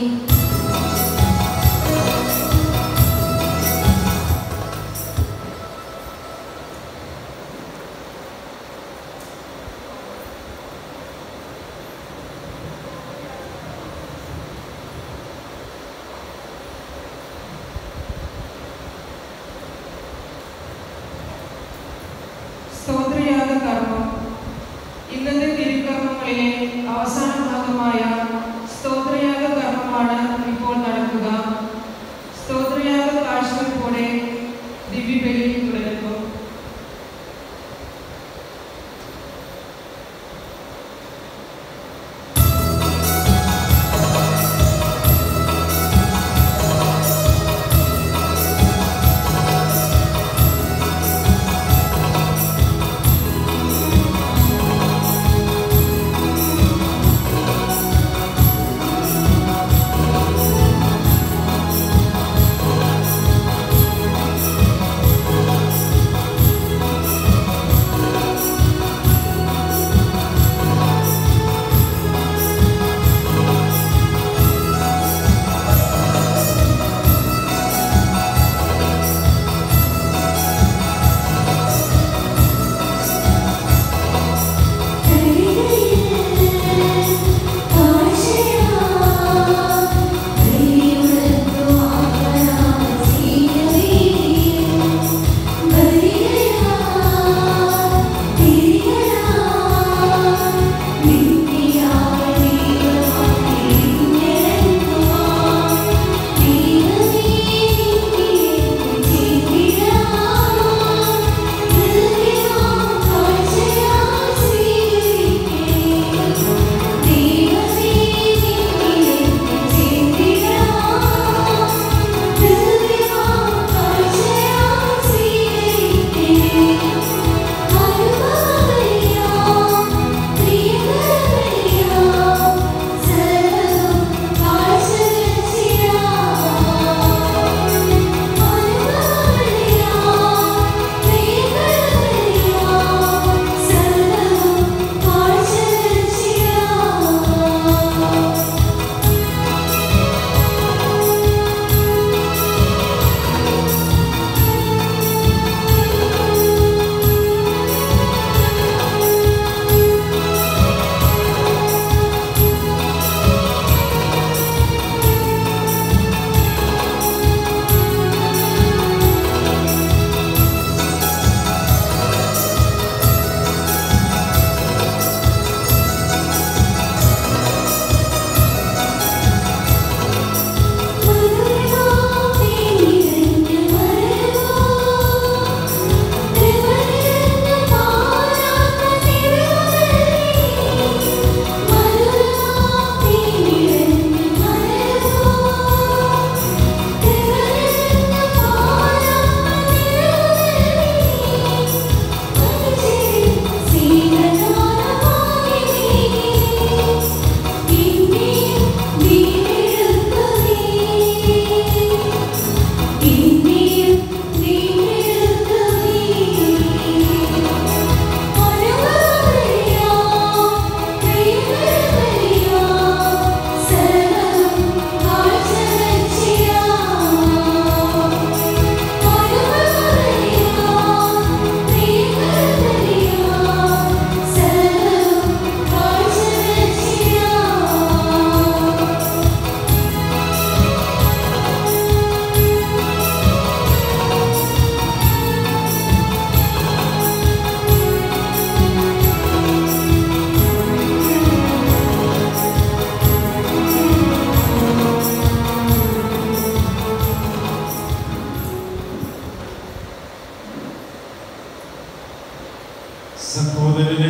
സ്തോത്രയാഗ കർമ്മം ഇന്നത്തെ തിരുക്കർമ്മങ്ങളിലെ അവസാന ഭാഗമായ സ്തോത്രയാഗ കർമ്മമാണ് ഇപ്പോൾ നടക്കുക സ്തോത്രയാഗ കാഴ്ചവെപ്പോടെ ദിവ്യബലി തുടരുന്നു ആമേൻ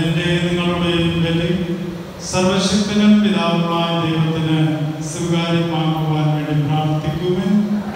എൻ്റെ നിങ്ങളുടെയും ബലി സർവശക്തനും പിതാവുമായ ദൈവത്തിന് സ്വീകാര്യമാക്കുവാൻ വേണ്ടി പ്രാർത്ഥിക്കുവാൻ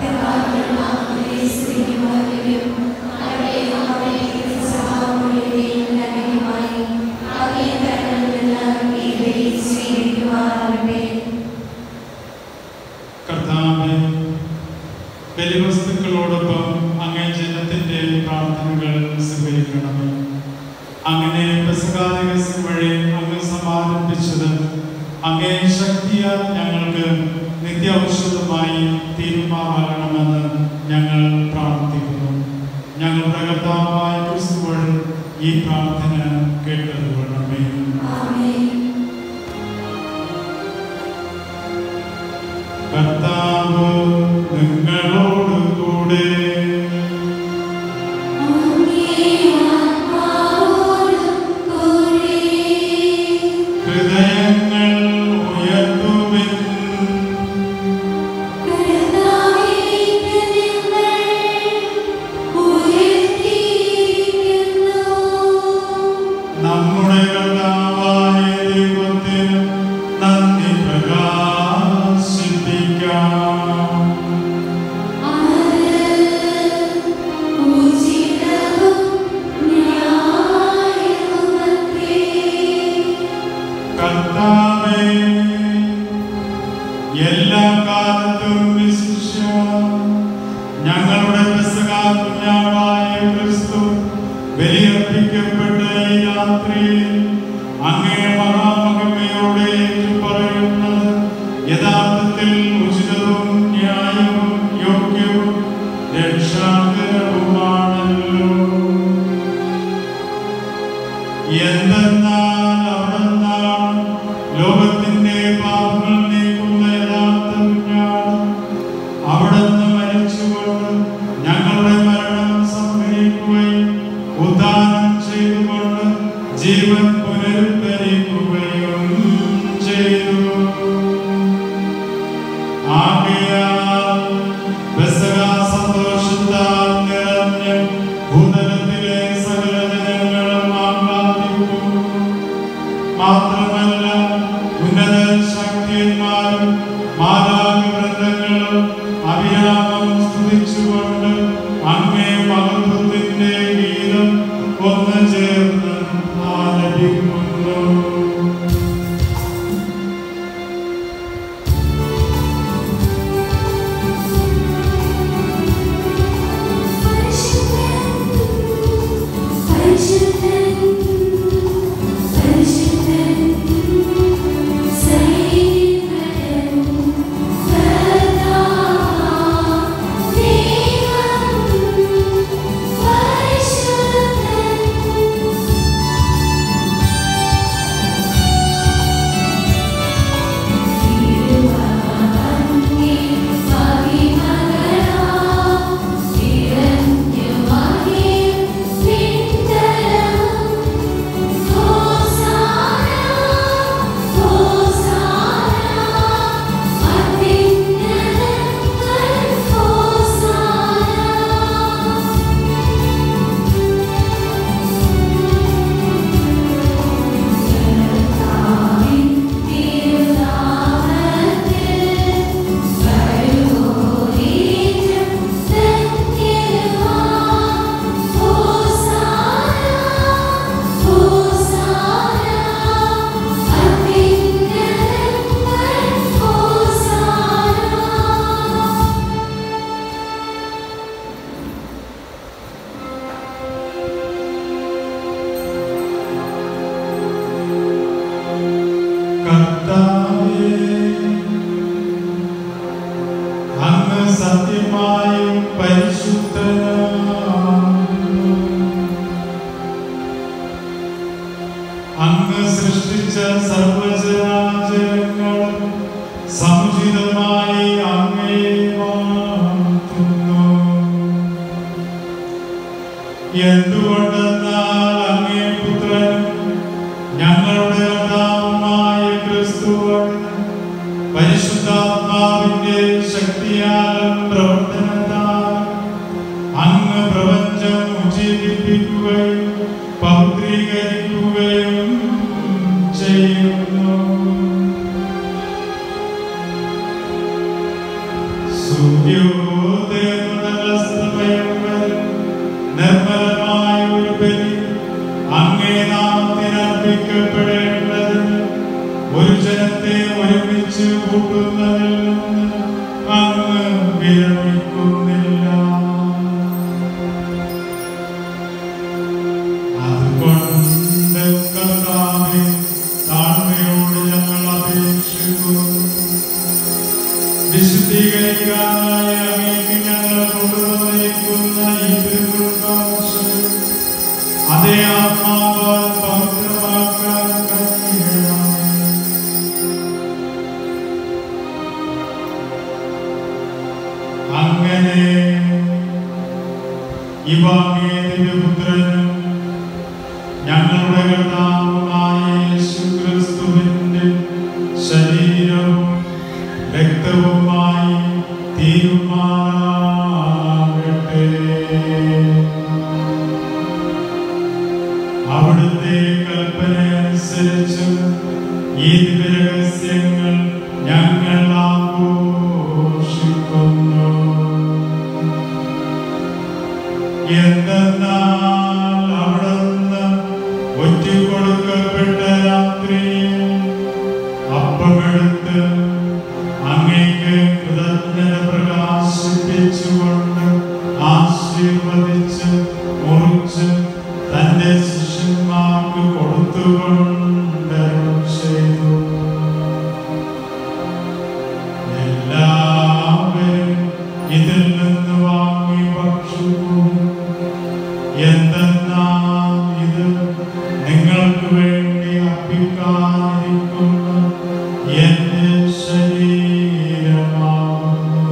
കർത്താവെ ബലിവസ്തുക്കളോടൊപ്പം അങ്ങേ ജനത്തിന്റെ പ്രാർത്ഥനകൾ സ്വീകരിക്കണമേ അങ്ങനെ പെസകാദികസ് വഴി അങ്ങ് സമാരംഭിച്ചത് അങ്ങേ ശക്തിയാൽ ഞങ്ങൾക്ക് നിത്യാവശ്യതമായി തീരുമാനമാകണമെന്ന് ഞങ്ങൾ പ്രാർത്ഥിക്കുന്നു ഞങ്ങളുടെ കർത്താവായ ക്രിസ്തു വഴി ഈ പ്രാർത്ഥന കേട്ടതുകൊള്ളണമേ കർത്താവ് നിങ്ങളോട് കൂടെ ഹൃദയങ്ങൾ ഉയർത്തുവിൻ നമ്മുടെ കർത്താവായ ദൈവത്തിന് നന്ദി പ്രകാശിപ്പിക്കാം കർത്താവേ എല്ലാ കാലത്തും വിശിഷ്യ ഞങ്ങളുടെ പെസകാ കുഞ്ഞാടായ ക്രിസ്തു ബലിയർപ്പിക്കപ്പെട്ട ഈ രാത്രിയിൽ അങ്ങേ മഹാമഹിമയോടെ ഏറ്റുപറയുന്നത് യഥാർത്ഥത്തിൽ ഉചിതവും ന്യായവും യോഗ്യവും രക്ഷാകരവുമാണല്ലോ എന്തെന്നാൽ അവിടെന്നാണ് ലോകത്തിന്റെ പാപങ്ങൾ നീക്കുന്ന യഥാർത്ഥ കുഞ്ഞാട് അവിടുന്ന് മരിച്ചുകൊണ്ട് ഞങ്ങളുടെ മരണം സംഭരിക്കുകയും ഉദ്ധാനം ചെയ്തുകൊണ്ട് ജീവൻ പുനരുദ്ധരിക്കുകയും ചെയ്തു ആകയാൽ പെസഹാ സന്തോഷത്താൽ നിറഞ്ഞ് ഭൂതലത്തിലെ സകല ജനങ്ങളും ആഹ്ലാദിക്കും മാത്രമല്ല ഉന്നത ശക്തിന്മാരും മാതാപിവൃന്ദങ്ങളും അഭിരാമം സ്തുതിച്ചുകൊണ്ട് അങ്ങേ മഹത്വത്തിന്റെ ഗീതം ഒന്ന് ചേർന്ന് ആലപിക്കുന്നു കർത്താവേ, അങ്ങ് സത്യമായും പരിശുദ്ധനാകുന്നു. അങ്ങ് സൃഷ്ടിച്ച സർവജനാചരങ്ങളും സമുചിതമായി അങ്ങേ വാഴ്ത്തുന്നു എന്തുകൊണ്ടെന്നാൽ അങ്ങേ പുത്രനും ഞങ്ങളുടെ കർത്താവുമായ ക്രിസ്തു പരിശുദ്ധാത്മാവിന്റെ ശക്തിയാലും പ്രവർത്തനത്താലും അങ്ങ് പ്രപഞ്ചം ഉജ്ജീവിപ്പിക്കുകയും പൗത്രീകരിക്കുകയും ചെയ്യുന്നു സൂര്യോദയം മുതൽ അസ്തമയം വരെ നിർമ്മലമായ ഒരു ബലി അങ്ങേ നാമത്തിന് അർപ്പിക്കപ്പെടേണ്ടതിന് ഒരു ജനത്തെ ഒരുമിച്ച് കൂട്ടുന്നതിൽ നിന്ന് അങ്ങ് വിരമിക്കുന്നില്ല അതുകൊണ്ട് കർത്താവേ താഴ്മയോട് ഞങ്ങൾ അപേക്ഷിക്കുന്നു വിശുദ്ധീകരിക്കാനായി അങ്ങേക്ക് ഞങ്ങൾ കൊണ്ടുവന്നിരിക്കുന്ന ഈ തിരുക്കാഴ്ച അതേ ആത്മാവാൽ പവിത്രമാക്കാൻ കഴിയണമേ അങ്ങനെ ഇവ അങ്ങേ ദിവ്യപുത്രനും ഞങ്ങളുടെ കർത്താവുമായ യേശു ക്രിസ്തുവിന്റെ ശരീരവും രക്തവുമായി തീരുമാനമാകട്ടെ അവിടുത്തെ കൽപ്പന അനുസരിച്ച് ഈ ദിവ്യരഹസ്യങ്ങൾ ഞങ്ങൾ ആഘോഷിക്കുന്നു എന്തെന്നാൽ അവിടുന്ന് ഒറ്റിക്കൊടുക്കപ്പെട്ട രാത്രിയിൽ അപ്പമെടുത്ത് അങ്ങേക്ക് കൃതജ്ഞത പ്രകാശിപ്പിച്ചുകൊണ്ട് ആശീർവദിച്ച് മുറിച്ച് തന്റെ ശിഷ്യന്മാർക്ക് കൊടുത്തുകൊണ്ട് ചെയ്തു എല്ലാവരും ഇതിൽ നിന്ന് വാങ്ങി ഭക്ഷിക്കും എന്തെന്നാൽ ഇത് നിങ്ങൾക്ക് വേണ്ടി അർപ്പിക്കാനിരിക്കുന്ന എന്റെ ശരീരമാകുന്നു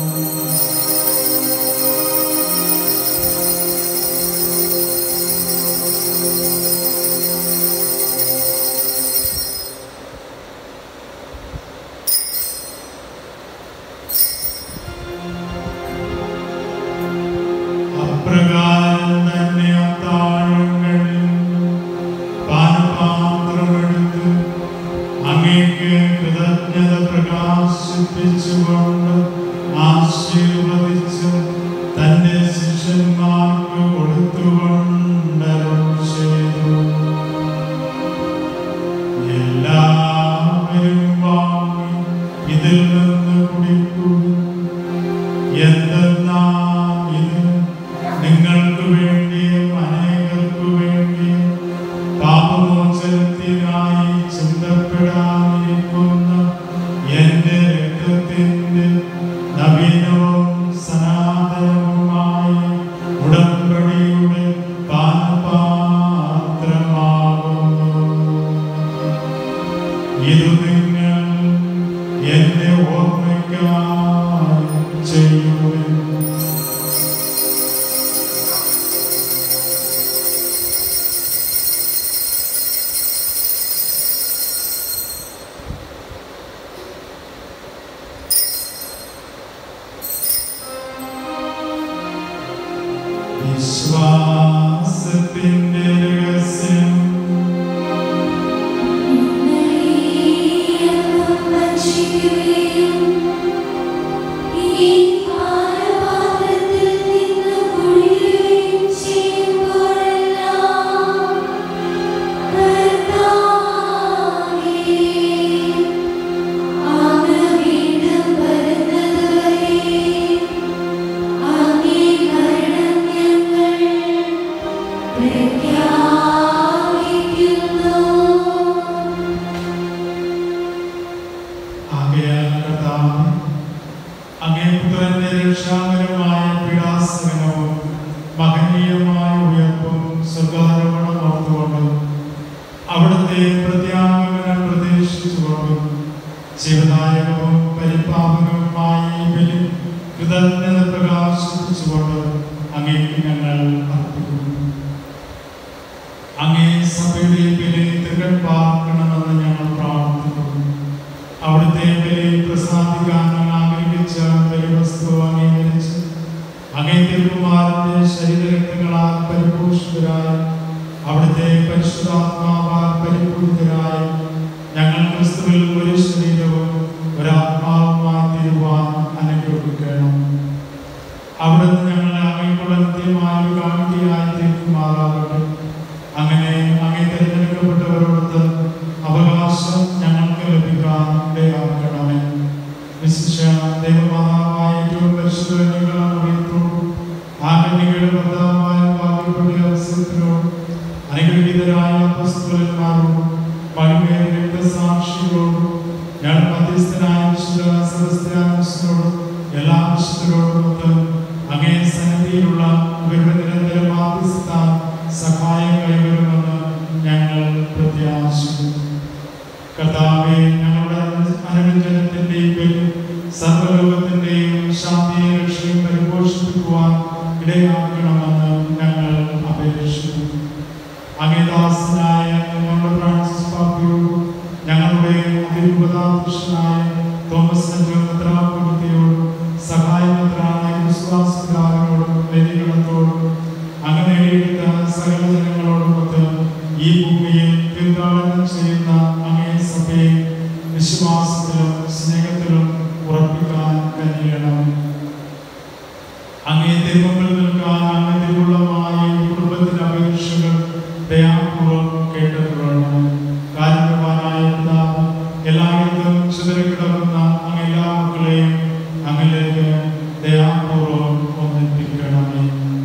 അപ്രകാരം തന്നെ അത്താഴങ്ങളിൽ പാനപാത്രമെടുത്ത് അങ്ങേക്ക് കൃതജ്ഞത പ്രകാശിപ്പിച്ചുകൊണ്ട് ആശീർവദിച്ച് തന്റെ ശിഷ്യന്മാർക്ക് കൊടുത്തുകൊണ്ട് ചെയ്തു എല്ലാവരും വാങ്ങി ഇതിൽ നിന്ന് കുടിക്കുക എന്തെന്നാൽ ഇത് നിങ്ങൾക്ക് വേണ്ടിയും അനേകർക്ക് വേണ്ടിയും പാപമോചനത്തിനായി ചിന്തപ്പെടാനിരിക്കുന്ന എന്റെ രക്തത്തിന്റെ നവീനവും സനാതനവുമായ ഉടമ്പടിയുടെ പാനപാത്രമാകുന്നു ഇത് നിങ്ങൾ എന്റെ ഓർമ്മയ്ക്കായി ചെയ്യുവിൻ വിശ്വാസത്തിന്റെ രഹസ്യം ആകയാൽ കർത്താവേ, അങ്ങേ പുത്രന്റെ രക്ഷാകരമായ പീഡാസനവും മഹനീയമായ ഉയർപ്പും സ്വർഗാരോപണം ഓർത്തുകൊണ്ട് അവിടുത്തെ പ്രത്യാഗമനം പ്രതീക്ഷിച്ചുകൊണ്ട് ജീവദായകവും പരിപാവനവുമായ ഈ ബലി കൃതജ്ഞത പ്രകാശിപ്പിച്ചുകൊണ്ട് അങ്ങേക്ക് ഞങ്ങൾ അർപ്പിക്കുന്നു അങ്ങേ സഭയുടെ ബലി തികൻ പാർക്കണമെന്ന് ഞങ്ങൾ പ്രാർത്ഥിക്കുന്നു അവിടുത്തെ ബലി പ്രസാദിക്കാൻ അങ്ങ് ആഗ്രഹിച്ച ബലിവസ്തു അംഗീകരിച്ച് അങ്ങേ തിരുകുമാരന്റെ ശരീരരക്തങ്ങളാൽ പരിപോഷിതരായി അവിടുത്തെ പരിശുദ്ധാത്മാവാൽ പരിപൂരിതരായി അപ്പസ്തോലന്മാരോടും മഹിമേറിയ രക്തസാക്ഷികളോടും ഞാൻ മധ്യസ്ഥനായ വിശുദ്ധ സെബസ്ത്യാനോസിനോടും എല്ലാ വിശുദ്ധരോടും ഒത്ത് അങ്ങേ സന്നിധിയിലുള്ള ഇവരുടെ നിരന്തരം മാധ്യസ്ഥ സഹായം കൈവരുമെന്ന് ഞങ്ങൾ പ്രത്യാശിക്കുന്നു കർത്താവെ ഞങ്ങളുടെ അനുരഞ്ജനത്തിന്റെയും പേരിൽ സർവ്വലോകത്തിന്റെയും ശാന്തിയും രക്ഷയും പരിപോഷിപ്പിക്കുവാൻ ഇടയാക്കണമെന്ന് ഞങ്ങൾ അപേക്ഷിക്കുന്നു അങ്ങേദാസനായ ഞങ്ങളുടെ ഫ്രാൻസിസ് പാപ്പിയോടും ഞങ്ങളുടെ അതിരൂപതാധ്യക്ഷനായ തോമസ് മെത്രാപൊലിത്തയോടും സഹായമെത്രായ വിശ്വാസപിതാവിനോടും വ്യതികളത്തോടും അങ്ങ് നേടിയെടുത്ത സകല ജനങ്ങളോടുമൊത്ത് ഈ ഭൂമിയിൽ തീർത്ഥാടനം ചെയ്യുന്ന അങ്ങേ സഭയെ വിശ്വാസത്തിലും സ്നേഹത്തിലും ഉറപ്പിക്കാൻ കഴിയണം അങ്ങേ തിരുമുമ്പിൽ നിൽക്കാൻ അങ്ങ് തിരുവുള്ളമായ ഈ കുടുംബത്തിന്റെ അപേക്ഷകൾ ദയാപൂർവം കേട്ടിട്ടുള്ളതാണ് കാരണവാനായ പിതാവ് എല്ലായിടത്തും ചിതറിക്കിടക്കുന്ന അങ്ങ് എല്ലാ മക്കളെയും അങ്ങിലേക്ക് ദയാപൂർവം ഒന്നിപ്പിക്കണമേ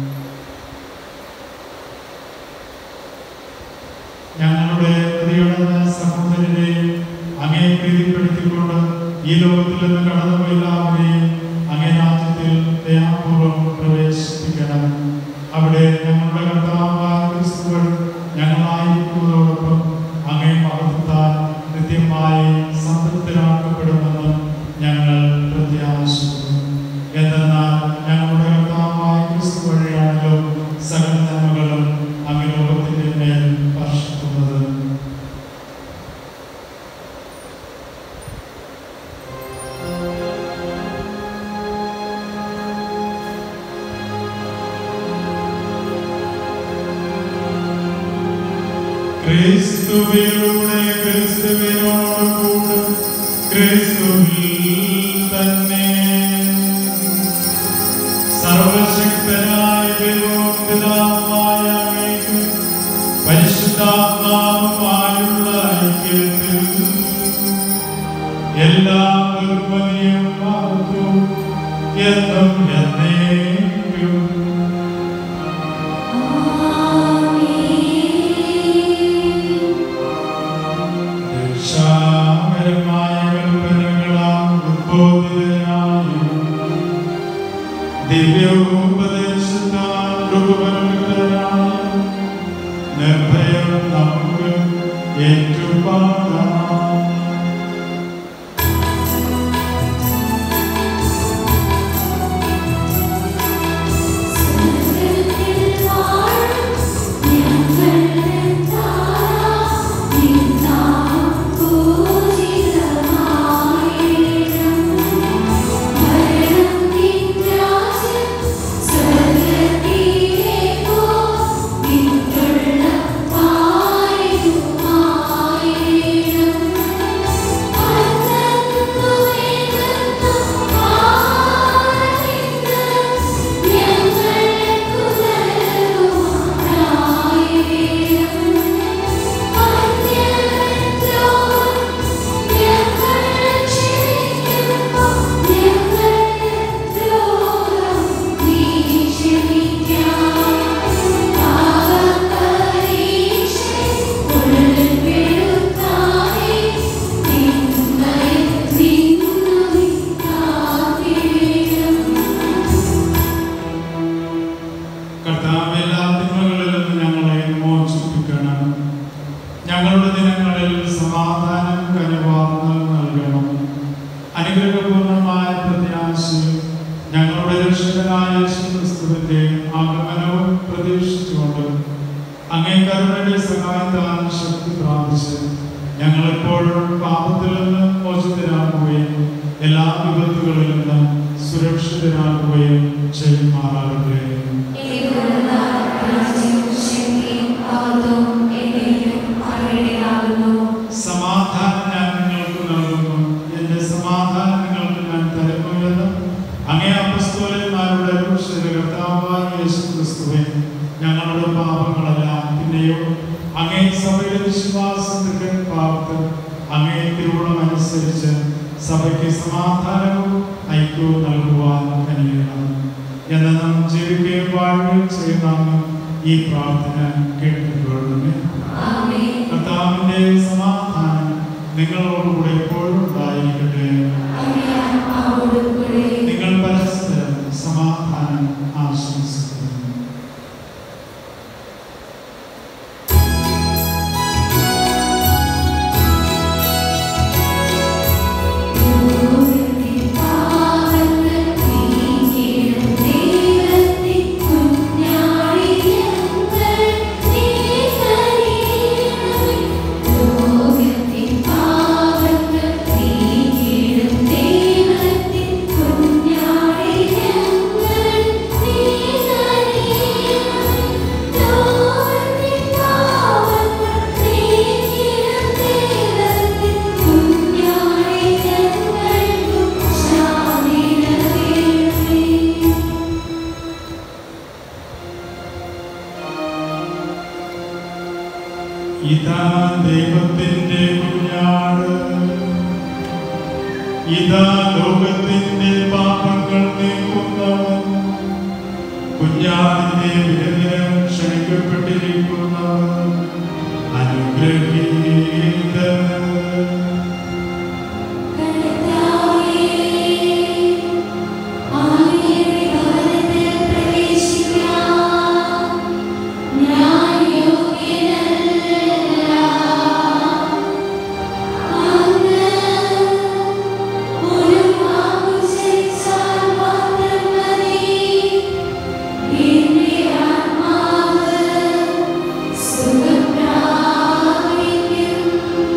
ഞങ്ങളുടെ പ്രതികളുടെ സഹോദരനെയും അങ്ങേ പ്രീതിപ്പെടുത്തിക്കൊണ്ട് ഈ ലോകത്തിൽ നിന്ന് കടന്നുപോയ എല്ലാവരെയും അങ്ങേ രാജ്യത്തിൽ ദയാപൂർവം പ്രവേശിപ്പിക്കണം അവിടെ ഞങ്ങളുടെ കർത്താവായ ക്രിസ്തു വഴി ഞങ്ങളായിരിക്കുന്നതോടൊപ്പം അങ്ങേ മഹത്വത്താൽ നിത്യമായി സംതൃപ്തരാക്കപ്പെടുമെന്ന് ഞങ്ങൾ പ്രത്യാശിക്കുന്നു എന്തെന്നാൽ ഞങ്ങളുടെ കർത്താവായ ക്രിസ്തു വഴിയാണല്ലോ സകല നന്മകളും അങ്ങ് ലോകത്തിന്റെ മേൽ വർഷിക്കുന്നത് ക്രിസ്തുവിലൂടെ ക്രിസ്തുവിനോട് കൂടെ ക്രിസ്തുവിൽ തന്നെ സർവശക്തനായ ദൈവവും പിതാവുമായ അങ്ങേക്ക് പരിശുദ്ധാത്മാവുമായുള്ള ഐക്യത്തിൽ എല്ലാ ബഹുമതിയും മഹത്വവും എന്നും എന്നേക്കും രക്ഷാകരമായ കൽപ്പനകളാൽ ഉദ്ബോധിതനായി ദിവ്യോപദേശത്താൽ രൂപകൽപ്പനായി നിർഭയം നമുക്ക് ഏറ്റുപാടാം കർത്താവ് എല്ലാ തിന്മകളിൽ നിന്ന് ഞങ്ങളെ മോചിപ്പിക്കണം ഞങ്ങളുടെ ദിനങ്ങളിൽ സമാധാനം കനിവാർന്ന് നൽകണം അനുഗ്രഹപൂർണമായ പ്രത്യാശയും ഞങ്ങളുടെ രക്ഷകനായ ക്രിസ്തുവിന്റെ ആഗമനവും പ്രതീക്ഷിച്ചുകൊണ്ട് അങ്ങേ കരുണയുടെ സഹായത്താൽ ശക്തി പ്രാപിച്ച് ഞങ്ങളെപ്പോഴും പാപത്തിൽ നിന്ന് മോചിതരാകുകയും എല്ലാ വിപത്തുകളിൽ നിന്ന് സുരക്ഷിതരാകുകയും ചെയ്യുമാറാകട്ടെ സമാധാനം ഞാൻ നിങ്ങൾക്ക് നൽകുന്നു എന്റെ സമാധാനം നിങ്ങൾക്ക് ഞാൻ തരുന്നു എന്ന് അങ്ങേ അപ്പസ്തോലന്മാരുടെ കർത്താവായ യേശു ക്രിസ്തുവെ ഞങ്ങളുടെ പാപങ്ങളെല്ലാം പിന്നെയോ അങ്ങേ സഭയുടെ വിശ്വാസത്തിന്റെ പാപത്ത് അങ്ങേ തിരുവണം അനുസരിച്ച് സഭയ്ക്ക് സമാധാനവും ഐക്യവും നൽകുവാൻ കനിയണം എന്ന് നാം ജീവിക്കുകയും വാഴുകയും ചെയ്യുന്ന അങ്ങ് ഈ പ്രാർത്ഥന കേട്ടിട്ടുള്ളൂ കർത്താവ് നിങ്ങളോടുകൂടെ എപ്പോഴും ഉണ്ടായിരിക്കട്ടെ നിങ്ങൾ പരസ്പരം സമാധാനം ആശംസിക്കുന്നു ഇതാ ദൈവത്തിന്റെ കുഞ്ഞാട് ഇതാ ലോകത്തിന്റെ പാപങ്ങൾ നീക്കുന്നവൻ കുഞ്ഞാടിന്റെ വിരുന്നിന് ക്ഷണിക്കപ്പെട്ടിരിക്കുന്നവൻ അനുഗ്രഹീതൻ സുഖപ്രാപിക്കും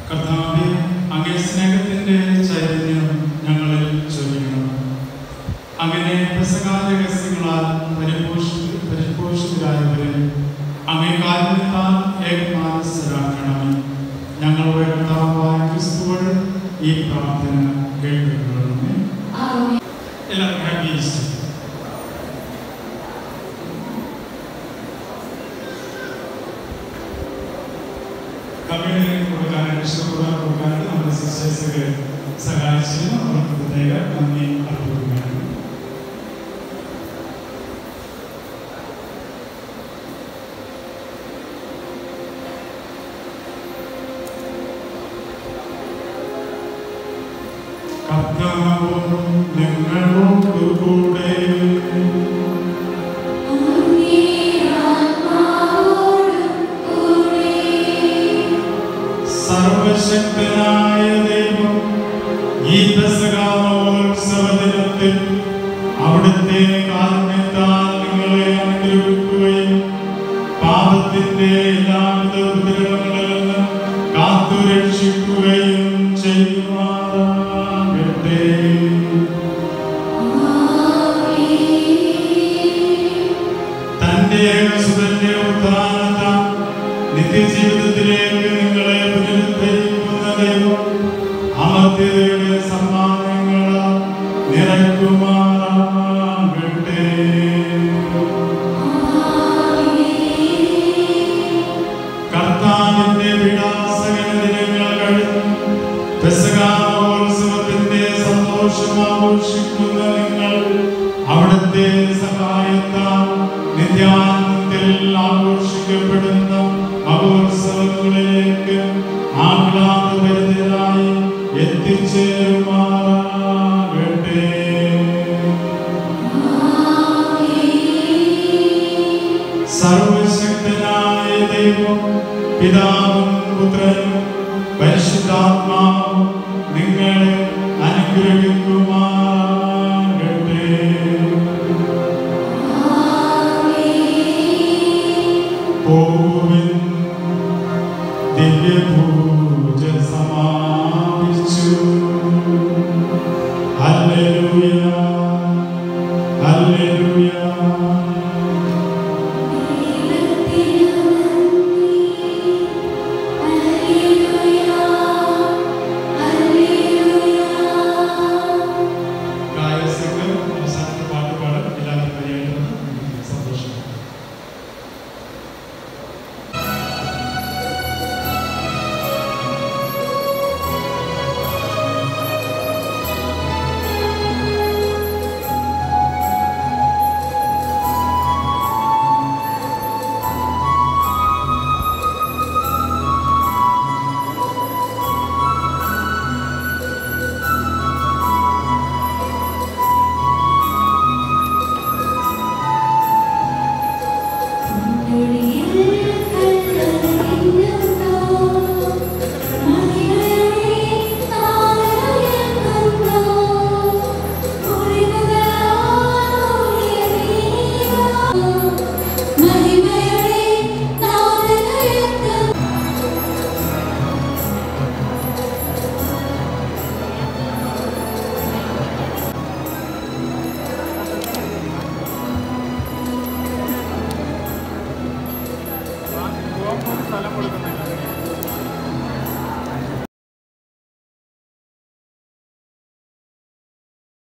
കർത്താവെ അങ്ങേ സ്നേഹത്തിന്റെ ചൈതന്യം ഞങ്ങളിൽ ചൊരിയണം അങ്ങനെ പ്രസംഗാ രഹസ്യങ്ങളാൽ പരിപോഷി പരിപോഷിതരായവരെ അങ്ങേ കാരണത്താൽ ഏകമാനസരാക്കണമേ ഞങ്ങളുടെ കർത്താവായ ക്രിസ്തുവൾ ഈ പ്രാർത്ഥന കേൾക്കണമേ എല്ലാവർക്കും ഹാപ്പി ഈസ്റ്റർ കമ്മ്യൂണിറ്റി കൊടുക്കാനായിട്ട് ഇഷ്ടപ്രദാനം കൊടുക്കാനായിട്ട് നമ്മുടെ സിസ്റ്റേഴ്സൊക്കെ സഹായിച്ചിരുന്നു അവർക്ക് പ്രത്യേക നന്ദി അർപ്പിക്കുകയാണ് കർത്താവും നിങ്ങളോട് കൂടെ സർവശക്തനായ ദൈവം ഈ പെസകാമോത്സവ ദിനത്തിൽ അവിടുത്തെ കാരുണ്യത്താൽ നിങ്ങളെ അനുഗ്രഹിക്കുകയും പാപത്തിന്റെ എല്ലാവിധ ഉപദ്രവങ്ങളിൽ നിന്ന് കാത്തുരക്ഷിക്കുകയും ചെയ്യുമാറാകട്ടെ തന്റെ സുതന്റെ ഉദ്ധാനത്താൽ നിത്യജീവിതത്തിലേക്ക് നിങ്ങളെ പുനരുദ്ധരിക്കുന്ന ദൈവം അമർത്യതയുടെ സമ്മാനങ്ങൾ നിറയ്ക്കുമാറാകട്ടെ കർത്താവിന്റെ വിടാസകന ദിനങ്ങൾ കഴിഞ്ഞു പെസകാമോത്സവത്തിന്റെ സന്തോഷം ആഘോഷിക്കുന്ന നിങ്ങൾ അവിടുത്തെ സഹായത്താൽ നിത്യാനന്ദത്തിൽ ആഘോഷിക്കപ്പെടുന്ന മഹോത്സവങ്ങളിലേക്ക് ആഹ്ലാദഭരിതരായി എത്തിച്ചേരുമാറാകട്ടെ സർവശക്തനായ ദൈവം പിതാവും പുത്രനും പരിശുദ്ധാത്മാവും നിങ്ങളെ അനുഗ്രഹിക്കുമാറാകട്ടെ പോകുവിൻ ദിവ്യപൂജ സമാ